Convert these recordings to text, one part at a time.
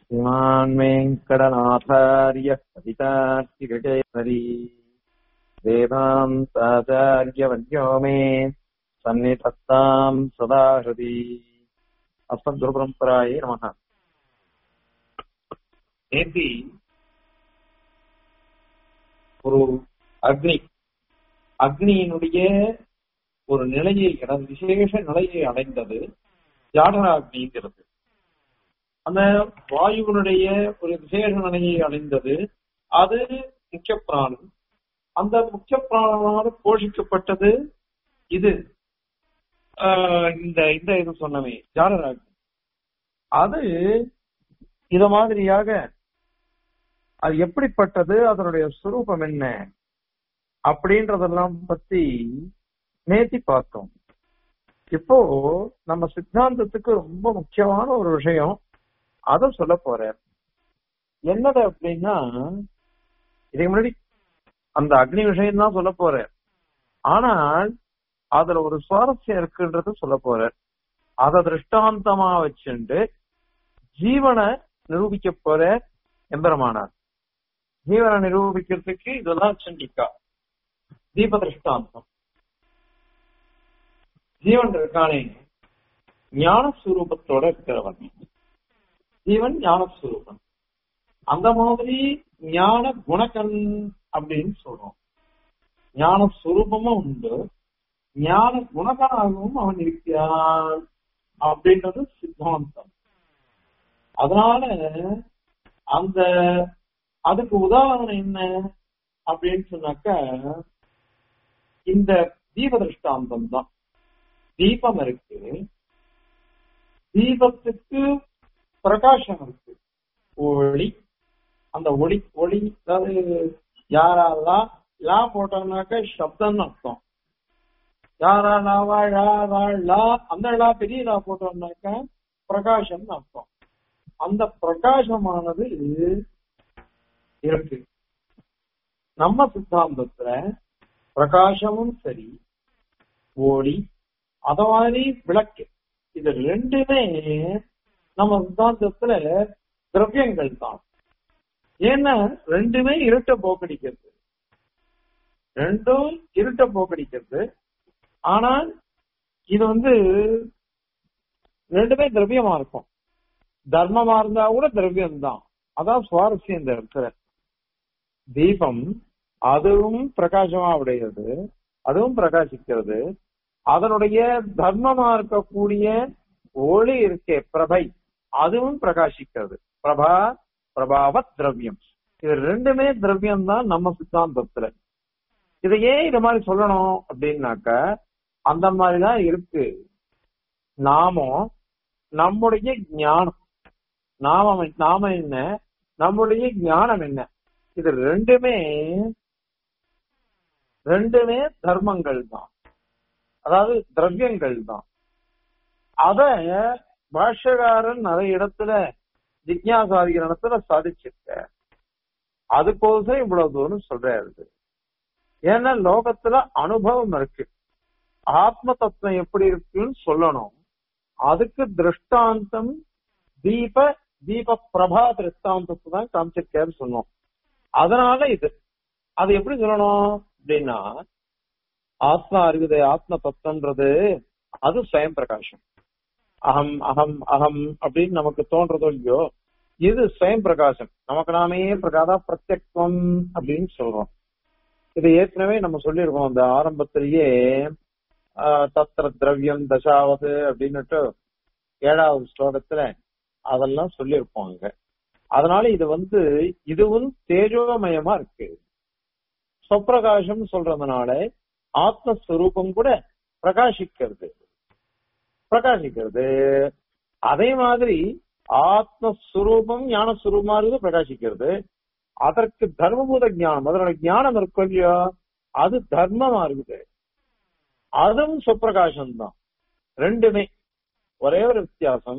श्रीमान् वेङ्कटनाथार्य कवितार्किकेसरी वेदान्ताचार्यवर्यो मे सन्निधत्ताम् सदा हृदि अस्मद्गुरुपरम्परायै नमः நேத்தி ஒரு அக்னி அக்னியினுடைய ஒரு நிலையை அதாவது விசேஷ நிலையை அடைந்தது ஜாடராக்னிங்கிறது அந்த வாயுவினுடைய ஒரு விசேஷ நிலையை அடைந்தது அது முக்கிய பிராணம் அந்த முக்கிய பிராணமாக போஷிக்கப்பட்டது இது ஆஹ் இந்த இந்த இது சொன்னமே ஜாடராக்னி அது இத மாதிரியாக அது எப்படிப்பட்டது அதனுடைய சுரூபம் என்ன அப்படின்றதெல்லாம் பத்தி நேத்தி பார்த்தோம் இப்போ நம்ம சித்தாந்தத்துக்கு ரொம்ப முக்கியமான ஒரு விஷயம் அத சொல்ல போறார் என்னது அப்படின்னா இதுக்கு முன்னாடி அந்த அக்னி விஷயம் தான் சொல்ல போறார் ஆனால் அதுல ஒரு சுவாரஸ்யம் இருக்குன்றது சொல்ல போறார் அத திருஷ்டாந்தமா வச்சுண்டு ஜீவனை நிரூபிக்க போற எம்பெருமானார் ஜீவனை நிரூபிக்கிறதுக்கு இதெல்லாம் சண்டிக்கா தீப திருஷ்டாந்தம் ஜீவன் இருக்கானே ஞான ஸ்வரூபத்தோட இருக்கிறவன் ஜீவன் ஞான ஸ்வரூபம் அந்த மாதிரி ஞான குணகன் அப்படின்னு சொல்றோம் ஞான ஸ்வரூபமும் உண்டு ஞான குணகனாகவும் அவன் இருக்கிறான் அப்படின்றது சித்தாந்தம் அதனால அந்த அதுக்கு உதாரணம் என்ன அப்படின்னு சொன்னாக்க இந்த தீப திருஷ்டாந்தம் தான் தீபம் இருக்கு தீபத்துக்கு பிரகாசம் இருக்கு ஒளி அந்த ஒளி ஒளி அதாவது யாரெல்லாம் லா போட்டோம்னாக்க சப்தம்னு அர்த்தம் யாரா லாவா ழா ரா லா அந்த லா பெரிய லா போட்டோம்னாக்க பிரகாசம்னு அர்த்தம் அந்த பிரகாசமானது இருக்கு நம்ம சித்தாந்தத்துல பிரகாசமும் சரி ஒளி அத மாதிரி விளக்கு இது ரெண்டுமே நம்ம சித்தாந்தத்துல திரவியங்கள் தான் ஏன்னா ரெண்டுமே இருட்ட போக்கடிக்கிறது ரெண்டும் இருட்ட போக்கடிக்கிறது ஆனால் இது வந்து ரெண்டுமே திரவியமா இருக்கும் தர்மமா இருந்தா கூட திரவியம் தான் அதான் சுவாரஸ்யம் இந்த இடத்துல தீபம் அதுவும் பிரகாசமா உடையது அதுவும் பிரகாசிக்கிறது அதனுடைய தர்மமா இருக்கக்கூடிய ஒளி இருக்கே பிரபை அதுவும் பிரகாசிக்கிறது பிரபா பிரபாவ திரவியம் இது ரெண்டுமே திரவியம் தான் நம்ம சித்தாந்தத்துல இதை ஏன் இது மாதிரி சொல்லணும் அப்படின்னாக்க அந்த மாதிரிதான் இருக்கு நாமும் நம்முடைய ஞானம் நாம நாம என்ன நம்முடைய ஞானம் என்ன இது ரெண்டுமே ரெண்டுமே தர்மங்கள் தான் அதாவது திரவியங்கள் தான் அத பாஷ்யகாரன் நிறைய இடத்துல ஜிக்யாசாதிக்கிற இடத்துல சாதிச்சிருக்க அதுக்கோசம் இவ்வளவு தூரம் சொல்றாரு ஏன்னா லோகத்துல அனுபவம் இருக்கு ஆத்ம தத்துவம் எப்படி இருக்குன்னு சொல்லணும் அதுக்கு திருஷ்டாந்தம் தீப தீப பிரபா திருஷ்டாந்தத்தை தான் காமிச்சிருக்காரு சொன்னோம் அதனால இது அது எப்படி சொல்லணும் அப்படின்னா ஆத்மா இருக்குது ஆத்ம தத்துவன்றது அது சுயம் பிரகாசம் அகம் அகம் அகம் அப்படின்னு நமக்கு தோன்றதோ இல்லையோ இது சுயம் பிரகாசம் நமக்கு நாமே பிரகாதா பிரத்யக்வம் அப்படின்னு சொல்றோம் இது ஏற்கனவே நம்ம சொல்லியிருக்கோம் அந்த ஆரம்பத்திலேயே தத்திர திரவியம் தசாவது அப்படின்னுட்டு ஏழாவது ஸ்லோகத்துல அதெல்லாம் சொல்லியிருப்போம் அங்க அதனால இது வந்து இதுவும் தேஜோமயமா இருக்கு சொப்பிரகாசம் சொல்றதுனால ஆத்மஸ்வரூபம் கூட பிரகாசிக்கிறது பிரகாசிக்கிறது அதே மாதிரி ஆத்மஸ்வரூபம் ஞானஸ்வரூபமா இருந்து பிரகாசிக்கிறது அதற்கு தர்மபூத ஞானம் அதனோட ஞானம் இருக்கும் இல்லையோ அது தர்மமா இருக்குது அதுவும் சுப்பிரகாசம் தான் ரெண்டுமே ஒரே ஒரு வித்தியாசம்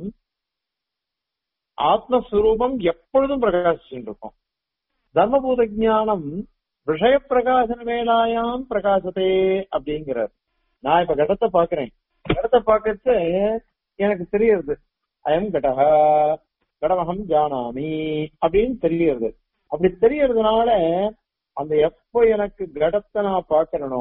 ஆத்மஸ்வரூபம் எப்பொழுதும் பிரகாசிச்சுட்டு இருக்கும் தர்மபூத ஞானம் விஷய பிரகாசன வேலாயாம் பிரகாசத்தே அப்படிங்கிறார் நான் இப்ப கடத்தை பாக்குறேன் கடத்தை பார்க்கறது எனக்கு தெரியுது அயம் கடகா கடமகம் ஜானாமி அப்படின்னு தெரிகிறது அப்படி தெரியறதுனால அந்த எப்போ எனக்கு கடத்தை நான் பார்க்கறனோ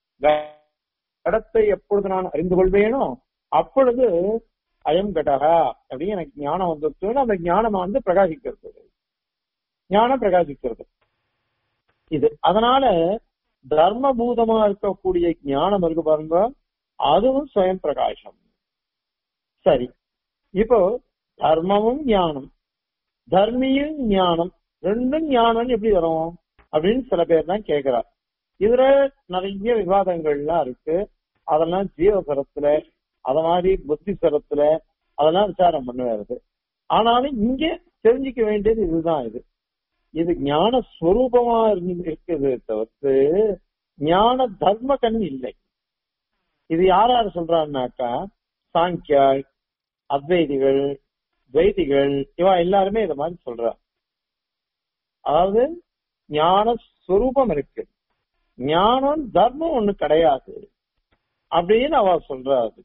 கடத்தை எப்பொழுது நான் அறிந்து கொள்வேனோ அப்பொழுது அயம் கடகா அப்படின்னு எனக்கு ஞானம் வந்துருச்சுன்னு அந்த ஞானம் வந்து பிரகாசிக்கிறது ஞானம் பிரகாசிக்கிறது இது அதனால தர்மபூதமா இருக்கக்கூடிய ஞானம் இருக்கு பாருங்க அதுவும் சுயம் பிரகாசம் சரி இப்போ தர்மமும் ஞானம் தர்மியும் ஞானம் ரெண்டும் ஞானம் எப்படி வரும் அப்படின்னு சில பேர் தான் கேட்கிறார் இதுல நிறைய விவாதங்கள்லாம் இருக்கு அதெல்லாம் ஜீவசரத்துல அத மாதிரி புத்தி சரத்துல அதெல்லாம் விசாரம் பண்ணுவாரு ஆனாலும் இங்க தெரிஞ்சுக்க வேண்டியது இதுதான் இது இது ஞான ஸ்வரூபமா இருந்து இருக்குது தவிர்த்து ஞான தர்ம கண் இல்லை இது யார் யார் சொல்றான்னாக்கா சாங்கியாள் அத்வைதிகள் துவைதிகள் இவா எல்லாருமே இத மாதிரி சொல்றா அதாவது ஞான ஸ்வரூபம் இருக்கு ஞானம் தர்மம் ஒண்ணு கிடையாது அப்படின்னு அவ சொல்றாரு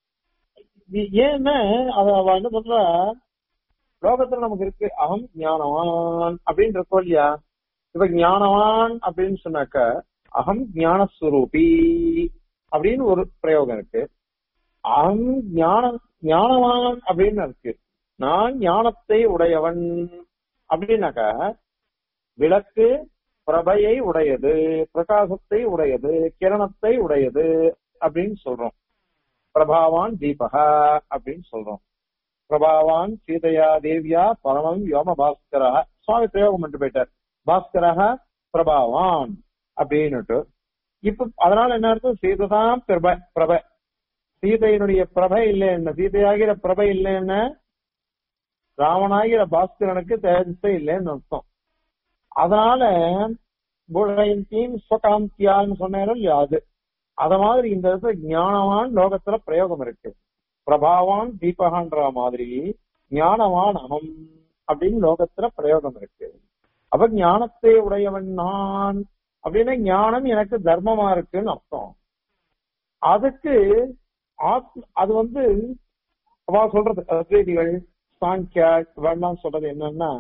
ஏன்னா அத அவ என்ன சொல்றா லோகத்துல நமக்கு இருக்கு அகம் ஞானவான் அப்படின்னு இருக்கோம் இல்லையா இப்ப ஞானவான் அப்படின்னு சொன்னாக்க அகம் ஞானஸ்வரூபி அப்படின்னு ஒரு பிரயோகம் இருக்கு அகம் ஞான ஞானவான் அப்படின்னு இருக்கு நான் ஞானத்தை உடையவன் அப்படின்னாக்க விளக்கு பிரபையை உடையது பிரகாசத்தை உடையது கிரணத்தை உடையது அப்படின்னு சொல்றோம் பிரபாவான் தீபகா அப்படின்னு சொல்றோம் பிரபாவான் சீதையா தேவியா பரமம் யோம பாஸ்கரா சுவாமி பிரயோகம் பண்ணிட்டு போயிட்டார் பாஸ்கரா பிரபாவான் அப்படின்னுட்டு இப்ப அதனால என்ன அர்த்தம் சீதைதான் பிரப பிரப சீதையினுடைய பிரபை இல்லை என்ன சீதையாகிற பிரபை இல்லை என்ன ராவனாகிற பாஸ்கரனுக்கு தேஜஸே இல்லைன்னு அர்த்தம் அதனால புழையந்தியும் ஸ்வகாந்தியான்னு சொன்னாரோ இல்லையா அது அத மாதிரி இந்த இடத்துல ஞானவான் லோகத்துல பிரயோகம் இருக்கு பிரபாவான் தீபகான்ற மாதிரி ஞானவான் அகம் அப்படின்னு லோகத்துல பிரயோகம் இருக்கு அப்ப ஞானத்தை உடையவன் நான் அப்படின்னா ஞானம் எனக்கு தர்மமா இருக்குன்னு அர்த்தம் அதுக்கு ஆத்ம அது வந்து அவ சொல்றது அத்வைதிகள் சாங்கியா இவெல்லாம் சொல்றது என்னன்னா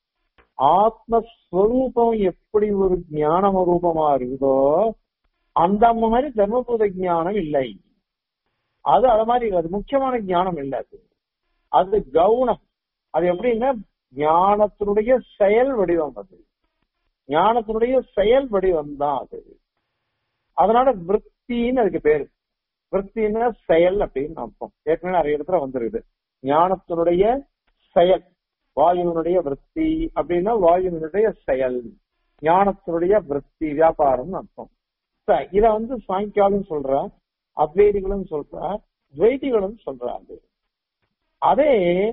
ஆத்மஸ்வரூபம் எப்படி ஒரு ஞானம ரூபமா இருக்குதோ அந்த மாதிரி தர்மபூத ஞானம் இல்லை அது அது மாதிரி அது முக்கியமான ஞானம் இல்லை அது அது கவுனம் அது எப்படின்னா ஞானத்தினுடைய செயல் வடிவம் அது ஞானத்தினுடைய செயல் வடிவம் தான் அது அதனால விற்பின்னு அதுக்கு பேரு விற்பின்னா செயல் அப்படின்னு அர்த்தம் ஏற்கனவே நிறைய இடத்துல வந்துருக்குது ஞானத்தினுடைய செயல் வாயுவினுடைய விற்பி அப்படின்னா வாயுவினுடைய செயல் ஞானத்தினுடைய விற்பி வியாபாரம் அர்த்தம் இத வந்து சாயங்காலம் சொல்ற அத்வைதிகளும் சொல்ற துவைதிகளும் சொல்றாங்க அதே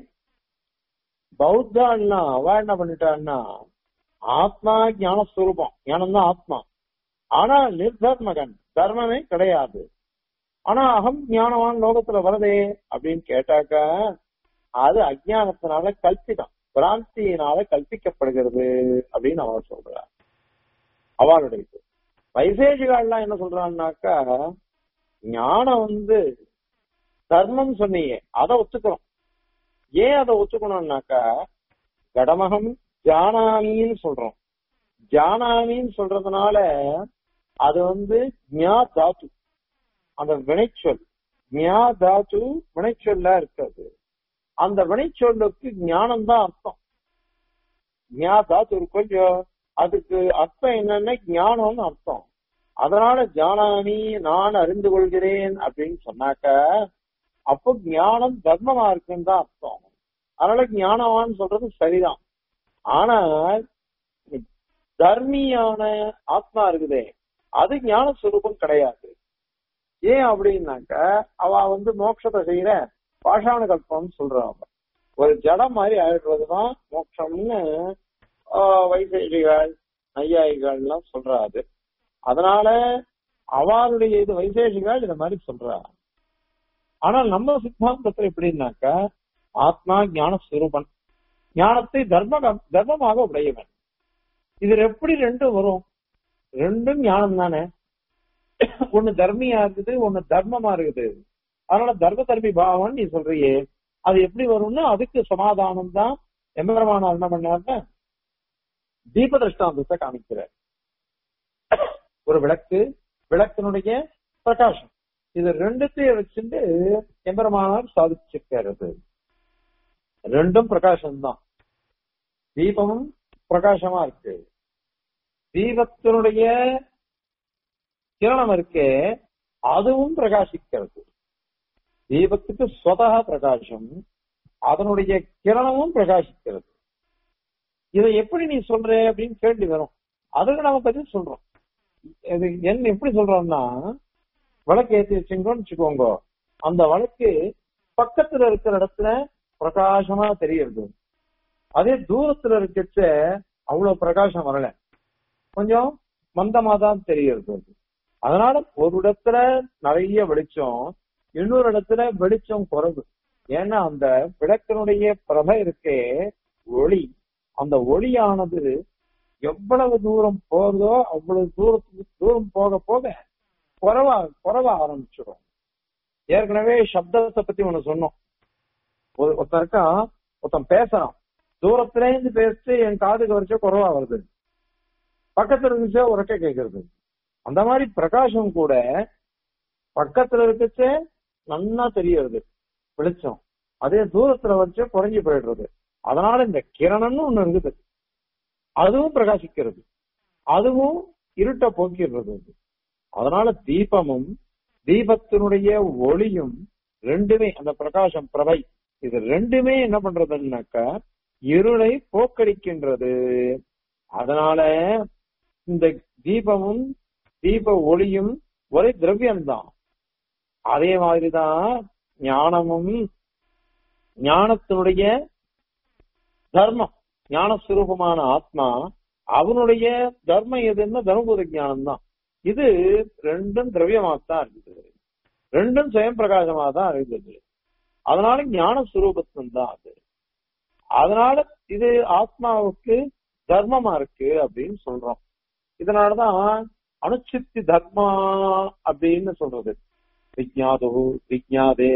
பௌத்தான்னா அவ என்ன பண்ணிட்டான்னா ஆத்மா ஞானஸ்வரூபம் ஞானம் தான் ஆத்மா ஆனா நிர்தர்மகன் தர்மமே கிடையாது ஆனா அகம் ஞானவான் லோகத்துல வரதே அப்படின்னு கேட்டாக்க அது அஜானத்தினால கல்பிதான் பிராந்தியினால கல்பிக்கப்படுகிறது அப்படின்னு அவர் சொல்றார் அவளுடைய இது வைசேஷிகாலாம் என்ன சொல்றான்னாக்கா ஞானம் வந்து தர்மம் சொன்னீங்க அதை ஒத்துக்கிறோம் ஏன் அதை ஒத்துக்கணும்னாக்கா கடமகம் ஜானாமின்னு சொல்றோம் ஜானாமின்னு சொல்றதுனால அது வந்து ஞா தாத்து அந்த வினைச்சொல் ஞா தாத்து வினைச்சொல்லா இருக்காது அந்த வினைச்சொல்லுக்கு ஞானம் தான் அர்த்தம் ஞா தாத்து ஒரு கொஞ்சம் அதுக்கு அர்த்தம் என்னன்னா ஞானம்னு அர்த்தம் அதனால ஜானாமி நான் அறிந்து கொள்கிறேன் அப்படின்னு சொன்னாக்க அப்போ ஞானம் தர்மமா இருக்குன்னு தான் அர்த்தம் அதனால ஞானவான்னு சொல்றது சரிதான் ஆனால் தர்மியான ஆத்மா இருக்குதே அது ஞான சுரூபம் கிடையாது ஏன் அப்படின்னாக்க அவ வந்து மோட்சத்தை செய்யற பாஷாண கல்பம்னு சொல்றாங்க ஒரு ஜடம் மாதிரி ஆயிடுறதுதான் மோட்சம்னு வைசேஷிகள் நையாயிகள் எல்லாம் சொல்றாரு அதனால அவருடைய இது வைசேஷிகள் இத மாதிரி சொல்றா ஆனால் நம்ம சித்தாந்தத்துல எப்படின்னாக்க ஆத்மா ஞான சுரூபன் ஞானத்தை தர்ம தர்மமாக உடையவன் இதுல எப்படி ரெண்டும் வரும் ரெண்டும் ஞானம் தானே ஒண்ணு தர்மியா இருக்குது ஒண்ணு தர்மமா இருக்குது அதனால தர்ம தர்மி பாவம் நீ சொல்றியே அது எப்படி வரும்னா அதுக்கு சமாதானம் தான் எம்பெருமானார் என்ன பண்ணார்னா தீப திருஷ்டாந்தத்தை காமிக்கிறார் ஒரு விளக்கு விளக்கினுடைய பிரகாசம் இது ரெண்டுத்தையும் வச்சுட்டு எம்பெருமானார் சாதிச்சிருக்கிறது ரெண்டும் பிரகாசம் தான் தீபமும் பிரகாசமா இருக்கு தீபத்தினுடைய கிரணம் இருக்கே அதுவும் பிரகாசிக்கிறது தீபத்துக்கு ஸ்வதா பிரகாசம் அதனுடைய கிரணமும் பிரகாசிக்கிறது இதை எப்படி நீ சொல்ற அப்படின்னு கேள்வி வரும் அதுக்கு நம்ம பதில் சொல்றோம் இது என்ன எப்படி சொல்றோம்னா விளக்கு ஏத்தி வச்சுங்கன்னு வச்சுக்கோங்க அந்த விளக்கு பக்கத்துல இருக்கிற இடத்துல பிரகாசமா தெரியுது அதே தூரத்துல இருக்கச்ச அவ்வளவு பிரகாசம் வரல கொஞ்சம் மந்தமா தான் தெரியுது அது. அதனால ஒரு இடத்துல நிறைய வெளிச்சம் இன்னொரு இடத்துல வெளிச்சம் குறைவு ஏன்னா அந்த விளக்கினுடைய பிரபை இருக்கே ஒளி அந்த ஒளியானது எவ்வளவு தூரம் போகுதோ அவ்வளவு தூரத்துக்கு தூரம் போக போக குறைவா குறைவ ஆரம்பிச்சிடும் ஏற்கனவே சப்தத்தை பத்தி ஒண்ணு சொன்னோம் ஒரு- ஒருத்தன் இருக்கான் ஒருத்தன் பேசுறான் தூரத்துல இருந்து பேசிட்டு என் காதுக்கு வரைச்சா குறைவா வருது பக்கத்துல இருந்துச்சா உரக்க கேட்கறது அந்த மாதிரி பிரகாசம் கூட பக்கத்துல இருக்கச்சே நன்னா தெரியறது வெளிச்சம் அதே தூரத்துல வச்சு குறைஞ்சு போயிடுறது அதனால இந்த கிரணம்னு ஒண்ணு இருக்குது அதுவும் பிரகாசிக்கிறது அதுவும் இருட்ட போக்கிடுறது அது. அதனால தீபமும் தீபத்தினுடைய ஒளியும் ரெண்டுமே அந்த பிரகாசம் பிரபை இது ரெண்டுமே என்ன பண்றதுன்னாக்கா இருளை போக்கடிக்கின்றது அதனால இந்த தீபமும் தீப ஒளியும் ஒரே திரவியம்தான் அதே மாதிரிதான் ஞானமும் ஞானத்தினுடைய தர்மம் ஞானஸ்வரூபமான ஆத்மா அவனுடைய தர்மம் எதுன்னா தர்மபூத ஞானம் தான் இது ரெண்டும் திரவியமாத்தான் இருக்குது ரெண்டும் சுயம் பிரகாசமா தான் இருக்குது அதனால ஞான சுரூபத்துவம் தான் அது அதனால இது ஆத்மாவுக்கு தர்மமா இருக்கு அப்படின்னு சொல்றோம் இதனாலதான் அனுச்சித்தி தர்மா அப்படின்னு சொல்றது விஜாது விஜாதே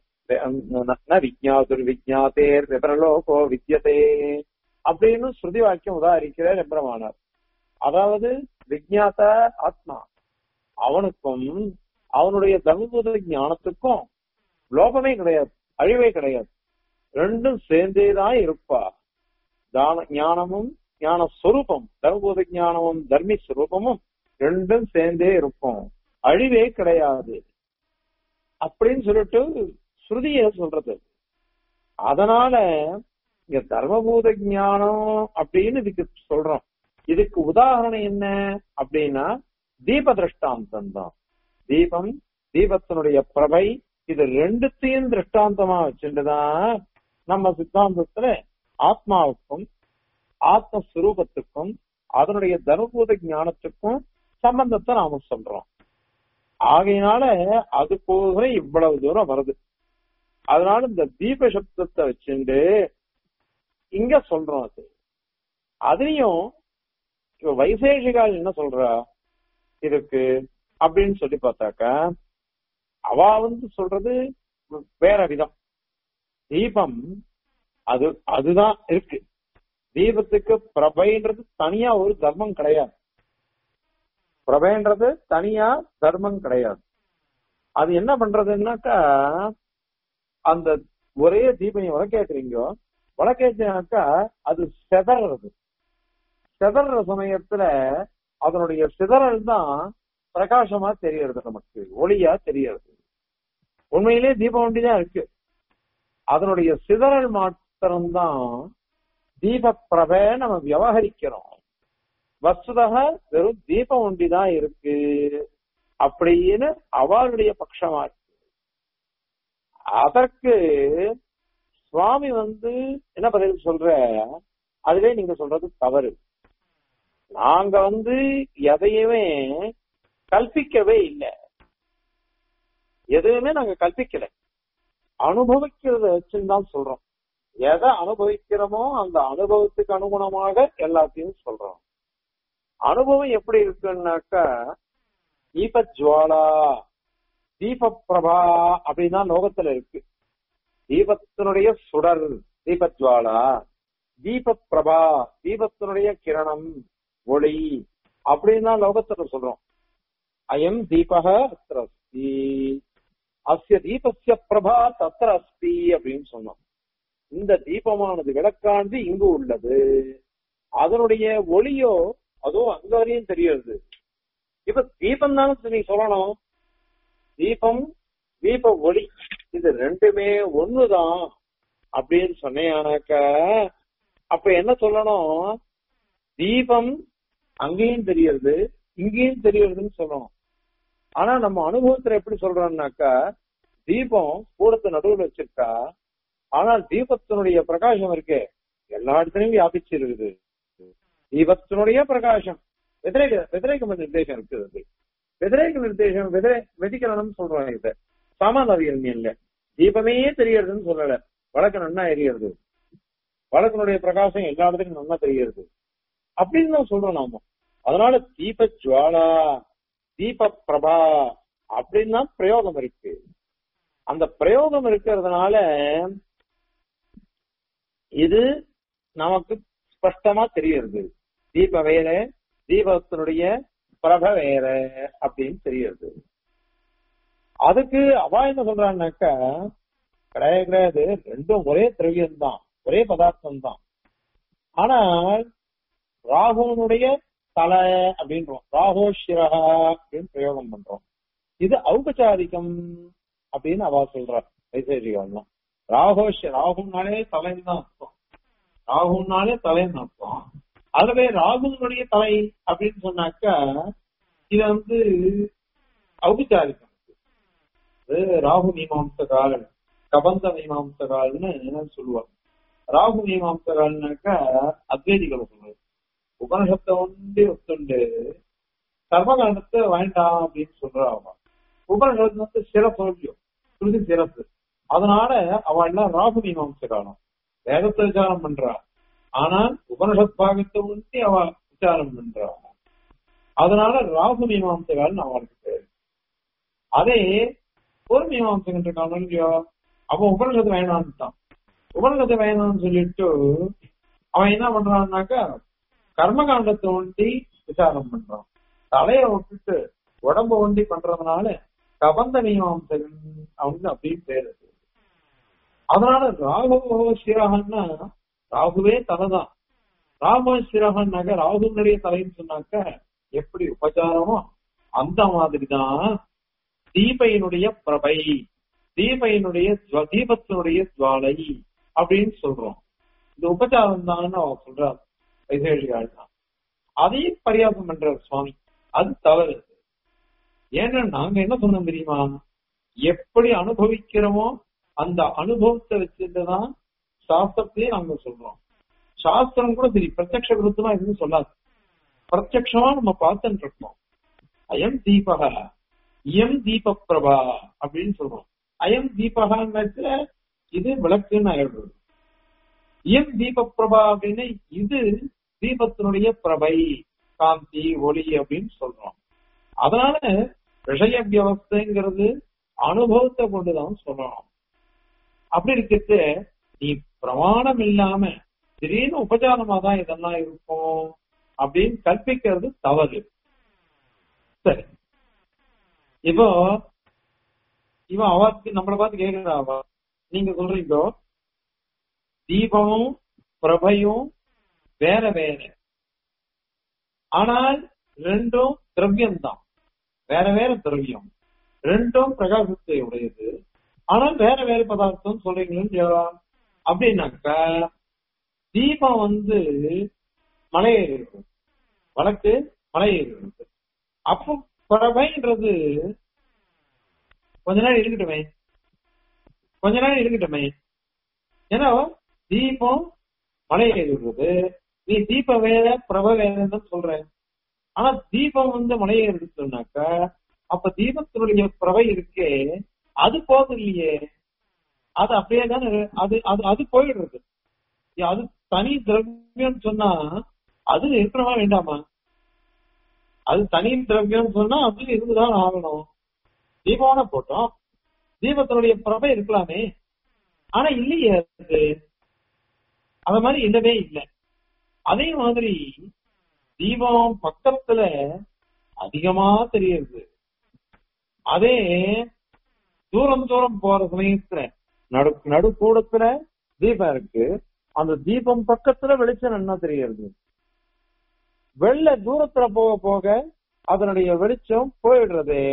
ந விஜாதுர் விஜாதேர் விபரலோகோ வித்யதே அப்படின்னு ஸ்ருதி வாக்கியம் உதாரிக்கிறார் எம்பிரமானார் அதாவது விஜாத ஆத்மா அவனுக்கும் அவனுடைய தர்மபூத ஞானத்துக்கும் லோபமே கிடையாது அழிவே கிடையாது ரெண்டும் சேர்ந்தேதான் இருப்பா தான ஞானமும் ஞான ஸ்வரூபம் தர்மபூத ஞானமும் தர்மி ஸ்வரூபமும் ரெண்டும் சேர்ந்தே இருக்கும் அழிவே கிடையாது அப்படின்னு சொல்லிட்டு ஸ்ருதிய சொல்றது அதனால இங்க தர்மபூத ஞானம் அப்படின்னு இதுக்கு சொல்றோம் இதுக்கு உதாரணம் என்ன அப்படின்னா தீப திருஷ்டாந்தம் தான் தீபம் தீபத்தினுடைய பிரபை இது ரெண்டுத்தையும் திருஷ்டாந்தமா வச்சுட்டுதான் நம்ம சித்தாந்தத்துல ஆத்மாவுக்கும் ஆத்மஸ்வரூபத்துக்கும் அதனுடைய தர்மபூத ஞானத்துக்கும் சம்பந்தத்தை நாம சொல்றோம் ஆகையினால அது போக இவ்வளவு தூரம் வருது அதனால இந்த தீப சப்தத்தை வச்சுட்டு இங்க சொல்றோம் அது அதுலயும் இப்ப வைசேஷிகால் என்ன சொல்றா இதுக்கு அப்படின்னு சொல்லி பார்த்தாக்கா அவ வந்து சொல்றது வேற விதம் தீபம் அது அதுதான் இருக்கு தீபத்துக்கு பிரபைன்றது தனியா ஒரு தர்மம் கிடையாது பிரபைன்றது தனியா தர்மம் கிடையாது அது என்ன பண்றதுன்னாக்கா அந்த ஒரே தீபம் நீங்க வழக்கேற்றுறீங்க வழக்கேற்றினாக்கா அது செதறது செதற சமயத்துல அதனுடைய சிதறல் தான் பிரகாசமா தெரியறது நமக்கு ஒளியா தெரியறது உண்மையிலே தீபம் ஒண்டிதான் இருக்கு அதனுடைய சிதறல் மாத்திரம்தான் தீப பிரபை நம்ம விவகரிக்கிறோம் வஸ்துதக வெறும் தீபம் ஒண்டிதான் இருக்கு அப்படின்னு அவளுடைய பட்சமா இருக்கு அதற்கு சுவாமி வந்து என்ன பதில் சொல்ற அதுவே நீங்க சொல்றது தவறு நாங்க வந்து எதையுமே கல்பிக்கவே இல்லை எதுவுமே நாங்க கல்பிக்கல அனுபவிக்கிறத வச்சுன்னு தான் சொல்றோம் எதை அனுபவிக்கிறோமோ அந்த அனுபவத்துக்கு அனுகுணமாக எல்லாத்தையும் சொல்றோம் அனுபவம் எப்படி இருக்குன்னாக்கா தீப ஜுவாலா தீப பிரபா அப்படின்னா லோகத்துல இருக்கு தீபத்தினுடைய சுடர் தீபஜ்வாலா தீப பிரபா தீபத்தினுடைய கிரணம் ஒளி அப்படின்னு தான் லோகத்துல சொல்றோம் அயம் தீபக அத்திர அஸ்தி அஸ்ய தீபஸ்ய பிரபா தத்திர அஸ்தி அப்படின்னு சொன்னோம் இந்த தீபமானது விளக்கானது இங்கு உள்ளது அதனுடைய ஒளியோ அதோ அங்க வரையும் தெரியுது இப்ப தீபம் தானே நீ சொல்லணும் தீபம் தீப ஒளி இது ரெண்டுமே ஒண்ணுதான் அப்படின்னு சொன்னேனாக்க அப்ப என்ன சொல்லணும் தீபம் அங்கேயும் தெரியறது இங்கேயும் தெரியறதுன்னு சொல்லணும் ஆனா நம்ம அனுபவத்துல எப்படி சொல்றோம்னாக்கா தீபம் கூடத்து நடுவில் வச்சிருக்கா ஆனால் தீபத்தினுடைய பிரகாசம் இருக்கே எல்லா இடத்துலயும் வியாபிச்சு இருக்குது தீபத்தினுடைய பிரகாசம் வெதிரேக வெதிரேக நிர்தேசம் இருக்குது வெதிரேக நிர்தேசம் வெதிரே வெதிகரணம் சொல்றோம் இத சாமானவியல் இல்ல தீபமே தெரியறதுன்னு சொல்லல வழக்கு நன்னா எரியறது வழக்கினுடைய பிரகாசம் எல்லா இடத்துலயும் நன்னா தெரியறது அப்படின்னு தான் சொல்றோம் நாம அதனால தீப ஜுவாலா தீப பிரபா அப்படின்னு தான் பிரயோகம் இருக்கு அந்த பிரயோகம் இருக்கிறதுனால இது நமக்கு ஸ்பஷ்டமா தெரியுது தீப வேற தீபத்தினுடைய பிரப வேற அப்படின்னு தெரியுது அதுக்கு அவா என்ன சொல்றான்னாக்கா கிடையாது கிடையாது ரெண்டும் ஒரே திரவியம் தான் ஒரே பதார்த்தம் தான் ஆனால் ராகுனுடைய தலை அப்படின்றோம் ராகோ சிரகா அப்படின்னு பிரயோகம் பண்றோம் இது ஔபச்சாரிகம் அப்படின்னு அவா சொல்றார் வைசேஷிகம்லாம் ராகோ ராகுனாலே தலைன்னு தான் அர்த்தம் ராகுனாலே தலைன்னு அர்த்தம் அதுவே ராகுனுடைய தலை அப்படின்னு சொன்னாக்கா இது வந்து ஔபச்சாரிகம் ராகு மீமாம்சகால் கபந்த மீமாம்சகால்னு சொல்லுவாங்க ராகு மீமாம்சகால்னாக்கா அத்வைதிகளை சொல்றது உபனிஷத்தை ஒன்றி ஒத்துண்டு கர்மகாண்டத்தை வேண்டாம் அப்படின்னு சொல்றாங்க உபனிஷத்து வந்து சிறப்பு சொல்லியும் சுருதி சிறப்பு அதனால அவள் எல்லாம் ராகு மீமாம்ச காலம் வேதத்தை விசாரம் பண்றா ஆனால் உபனிஷத் பாகத்தை ஒன்றி அவ விசாரம் பண்றா அதனால ராகு மீமாம்ச காலம் அவளுக்கு பேரு அதே ஒரு மீமாம்சம் காலம் இல்லையோ அப்ப உபனிஷத்து வேணான்ட்டான் உபனிஷத்தை வேணாம்னு சொல்லிட்டு அவன் என்ன பண்றான்னாக்கா கர்மகாண்டத்தை ஒண்டி விசாரம் பண்றான் தலைய விட்டுட்டு உடம்ப ஒண்டி பண்றதுனால கபந்த மீமாம்சகன் அவனுக்கு அப்படின்னு பேரு அதனால ராகு சிரகன்னா ராகுவே தலைதான் ராம சிரகன்னாக்க ராகுனுடைய தலைன்னு சொன்னாக்க எப்படி உபச்சாரமோ அந்த மாதிரிதான் தீபையினுடைய பிரபை தீபையினுடைய தீபத்தினுடைய ஜுவாலை அப்படின்னு சொல்றோம் இந்த உபச்சாரம் தான் அவன் சொல்றாரு வைசேஷிகால் தான் அதையும் பரியாசம் பண்றார் சுவாமி அது தவறு ஏன்னா நாங்க என்ன சொன்னோம் தெரியுமா எப்படி அனுபவிக்கிறோமோ அந்த அனுபவத்தை வச்சுட்டுதான் சாஸ்திரத்தையே நாங்க சொல்றோம் சாஸ்திரம் கூட சரி பிரத்யக்ஷ விருத்தமா எதுவும் சொல்லாது பிரத்யக்ஷமா நம்ம பார்த்துட்டு இருக்கோம் அயம் தீபக இயம் தீப பிரபா அப்படின்னு சொல்றோம் அயம் தீபகான்னு இது விளக்குன்னு ஆயிடுறது இயம் தீப பிரபா அப்படின்னு இது தீபத்தினுடைய பிரபை காந்தி ஒளி அப்படின்னு சொல்றோம் அதனால விஷய வியவஸ்தைங்கிறது அனுபவத்தை கொண்டுதான் சொல்லணும் அப்படி இருக்கிறது நீ பிரமாணம் இல்லாம திடீர்னு உபச்சாரமா தான் இதெல்லாம் இருக்கும் அப்படின்னு கற்பிக்கிறது தவறு சரி இப்போ இவன் அவருக்கு நம்மளை பார்த்து கேட்கிறா அவ நீங்க சொல்றீங்க தீபமும் பிரபையும் வேற வேற ஆனால் ரெண்டும் திரவியம் தான் வேற வேற திரவியம் ரெண்டும் பிரகாசத்தை உடையது ஆனால் வேற வேற பதார்த்தம் சொல்றீங்களு அப்படின்னாக்கா தீபம் வந்து மலையேறி இருக்கும் வழக்கு மலையேறி இருக்கு அப்போ பிரபைன்றது கொஞ்ச நேரம் இருக்கட்டுமே கொஞ்ச நேரம் இருக்கட்டுமே ஏன்னா தீபம் மலையேறி இருக்குது நீ தீப வேற பிரப வேறன்னு சொல்ற ஆனா தீபம் வந்து மலையேறி சொன்னாக்கா அப்ப தீபத்தினுடைய பிரபை இருக்கே அது போகுது இல்லையே அது அப்படியே தானே அது அது அது போயிடுறது அது தனி திரவியம் சொன்னா அது இருக்கணுமா வேண்டாமா அது தனி திரவியம் சொன்னா அது இருந்துதான் ஆகணும் தீபமான போட்டோம் தீபத்தினுடைய பிரபை இருக்கலாமே ஆனா இல்லையே அது அத மாதிரி இல்லவே இல்லை அதே மாதிரி தீபம் பக்கத்துல அதிகமா தெரியுது அதே தூரம் தூரம் போற சமயத்துல நடு நடுக்கூடத்துல தீபம் இருக்கு அந்த தீபம் பக்கத்துல வெளிச்சம் என்ன தெரியுது வெள்ள தூரத்துல போக போக அதனுடைய வெளிச்சம் போயிடுறது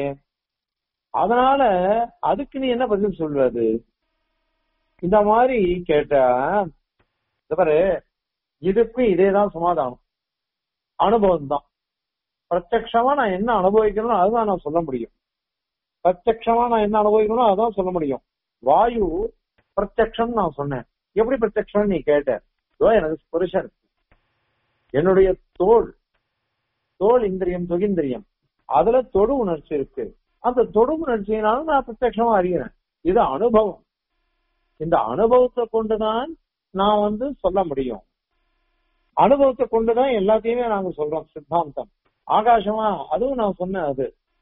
அதனால அதுக்கு நீ என்ன பதில் சொல்வது இந்த மாதிரி கேட்டா இந்த பாரு இதுக்கும் இதேதான் சமாதானம் அனுபவம் தான் பிரத்யக்ஷமா நான் என்ன அனுபவிக்கணும் அதுதான் நான் சொல்ல முடியும் பிரத்யக்ஷமா நான் என்ன அனுபவிக்கணும் அதான் சொல்ல முடியும் வாயு பிரத்யக்ஷம் நான் சொன்னேன் எப்படி பிரத்யக்ஷம் நீ கேட்ட இதோ எனக்கு ஸ்புருஷம் இருக்கு என்னுடைய தோல் தோல் இந்திரியம் தொகிந்திரியம் அதுல தொடு உணர்ச்சி இருக்கு அந்த தொடு உணர்ச்சியினாலும் நான் பிரத்யக்ஷமா அறிகிறேன் இது அனுபவம் இந்த அனுபவத்தை கொண்டுதான் நான் வந்து சொல்ல முடியும் அனுபவத்தை கொண்டுதான் எல்லாத்தையுமே நாங்க சொல்றோம் சித்தாந்தம் ஆகாசமா அதுவும் நான் சொன்னேன் அது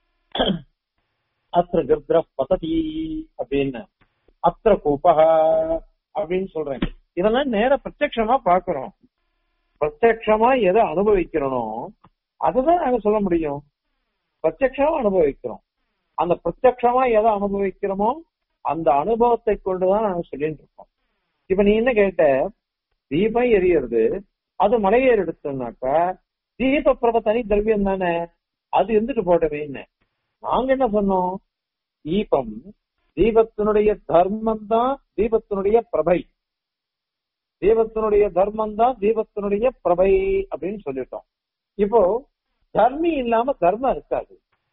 அத்திர கிருத்ர பததி அப்படின்னு அத்திர கூப்பக அப்படின்னு சொல்றேன் இதெல்லாம் நேர பிரத்யக்ஷமா பாக்குறோம் பிரத்யக்ஷமா எதை அனுபவிக்கிறனோ அதுதான் நாங்க சொல்ல முடியும் பிரத்யக்ஷமா அனுபவிக்கிறோம் அந்த பிரத்யக்ஷமா எதை அனுபவிக்கிறோமோ அந்த அனுபவத்தை கொண்டுதான் நாங்க சொல்லிட்டு இருக்கோம் இப்ப நீ என்ன கேட்ட தீபம் எரியறது அது மலையேறி எடுத்தோம்னாக்கா தீப பிரப தனி திரவியம் தானே அது இருந்துட்டு போட்டவே நாங்க என்ன சொன்னோம் தீபம் தீபத்தினுடைய தர்மம் தான் தீபத்தினுடைய பிரபை தீபத்தினுடைய தர்மம் தான் தீபத்தினுடைய பிரபை அப்படின்னு சொல்லிட்டோம் இப்போ தர்மி இல்லாம தர்மம் இருக்காது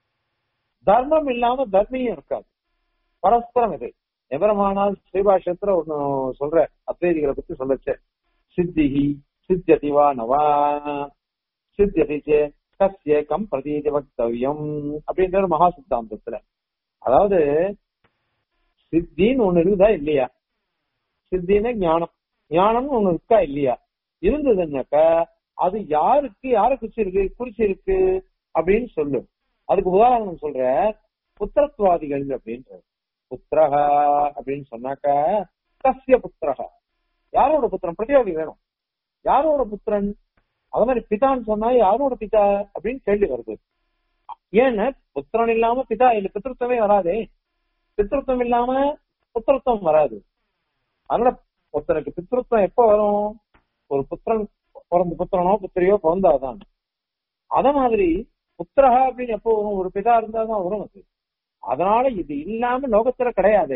தர்மம் இல்லாம தர்மியும் இருக்காது பரஸ்பரம் இது எவரமானால் ஸ்ரீபாஷத்துல ஒண்ணு சொல்ற அத்வைதிகளை பத்தி சொல்லச்ச சித்திகி சித்தியதி வா நவா சித்தியதி சே கஸ்ய கம் பிரதீதி வக்தவியம் அப்படின்ற மகா சித்தாந்தத்துல அதாவது சித்தின்னு ஒண்ணு இருக்குதா இல்லையா சித்தின்னு ஞானம் ஞானம்னு ஒண்ணு இருக்கா இல்லையா இருந்ததுன்னாக்கா அது யாருக்கு யாரை குறிச்சிருக்கு குறிச்சிருக்கு அப்படின்னு சொல்லு அதுக்கு உதாரணம் சொல்ற புத்திரத்துவாதிகள் அப்படின்ற புத்திரஹா அப்படின்னு சொன்னாக்கா கசிய புத்திரஹா யாரோட புத்திரன் பிரதியோகி வேணும் யாரோட புத்திரன் அது மாதிரி பிதான்னு சொன்னா யாரோட பிதா அப்படின்னு கேள்வி வருது ஏன்னா புத்திரன் இல்லாம பிதா இல்ல பித்திருத்தமே வராதே பித்திருத்தம் இல்லாம புத்திரத்துவம் வராது அதனால ஒருத்தனுக்கு பித்திருத்தம் எப்ப வரும் ஒரு புத்திரன் பிறந்த புத்திரனோ புத்திரியோ பிறந்தாதான் அத மாதிரி புத்திரஹா அப்படின்னு எப்போ வரும் ஒரு பிதா இருந்தாதான் வரும் அது அதனால இது இல்லாம லோகத்துல கிடையாதே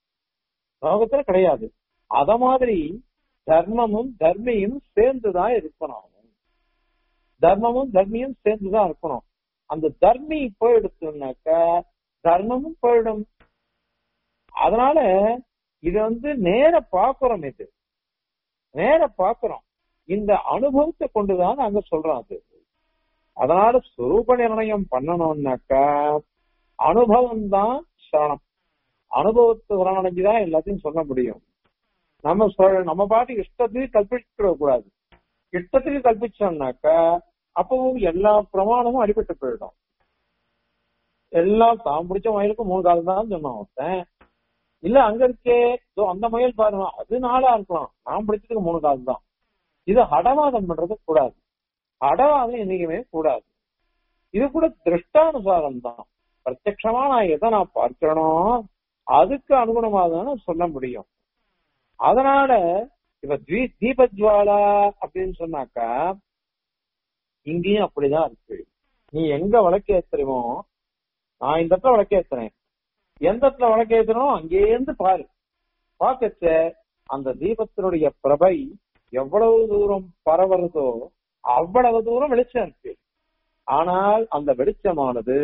லோகத்துல கிடையாது அத மாதிரி தர்மமும் தர்மியும் சேர்ந்துதான் இருக்கணும் தர்மமும் தர்மியும் சேர்ந்துதான் இருக்கணும் அந்த தர்மி போயிடுச்சுனாக்க தர்மமும் போயிடும் அதனால இது வந்து நேர பாக்குறோம் இது நேர பாக்குறோம் இந்த அனுபவத்தை கொண்டுதான் நாங்க சொல்றோம் அது அதனால சுரூப நிர்ணயம் பண்ணணும்னாக்கா அனுபவம் தான் சரணம் அனுபவத்தை சரணடைஞ்சுதான் எல்லாத்தையும் சொல்ல முடியும் நம்ம சொல் நம்ம பாட்டு இஷ்டத்துக்கு கல்பிச்சிட கூடாது இஷ்டத்துக்கு கல்பிச்சோம்னாக்கா அப்பவும் எல்லா பிரமாணமும் அடிபட்டு போயிடும் எல்லாம் தான் பிடிச்ச மயிலுக்கு மூணு கால் தான் சொன்னான் ஒருத்தன் இல்ல அங்க இருக்கே இதோ அந்த மயில் பாருங்க அது நாளா இருக்கலாம் நான் பிடிச்சதுக்கு மூணு கால் தான் இது ஹடவாதம் பண்றது கூடாது ஹடவாதம் என்னைக்குமே கூடாது இது கூட திருஷ்டானுசாரம் தான் பிரத்யமா நான் எதை நான் பார்க்கிறனோ அதுக்கு அனுகுணமாக தான் சொல்ல முடியும் அதனால இப்ப தீ தீபஜ்வாலா அப்படின்னு சொன்னாக்கா இங்கேயும் அப்படிதான் இருக்கு நீ எங்க விளக்கேத்துறமோ நான் இந்த இடத்துல விளக்கேத்துறேன் எந்த இடத்துல விளக்கேத்துறனோ அங்கேருந்து பாரு பாக்கச்ச அந்த தீபத்தினுடைய பிரபை எவ்வளவு தூரம் பரவுறதோ அவ்வளவு தூரம் வெளிச்சம் இருக்கு ஆனால் அந்த வெளிச்சமானது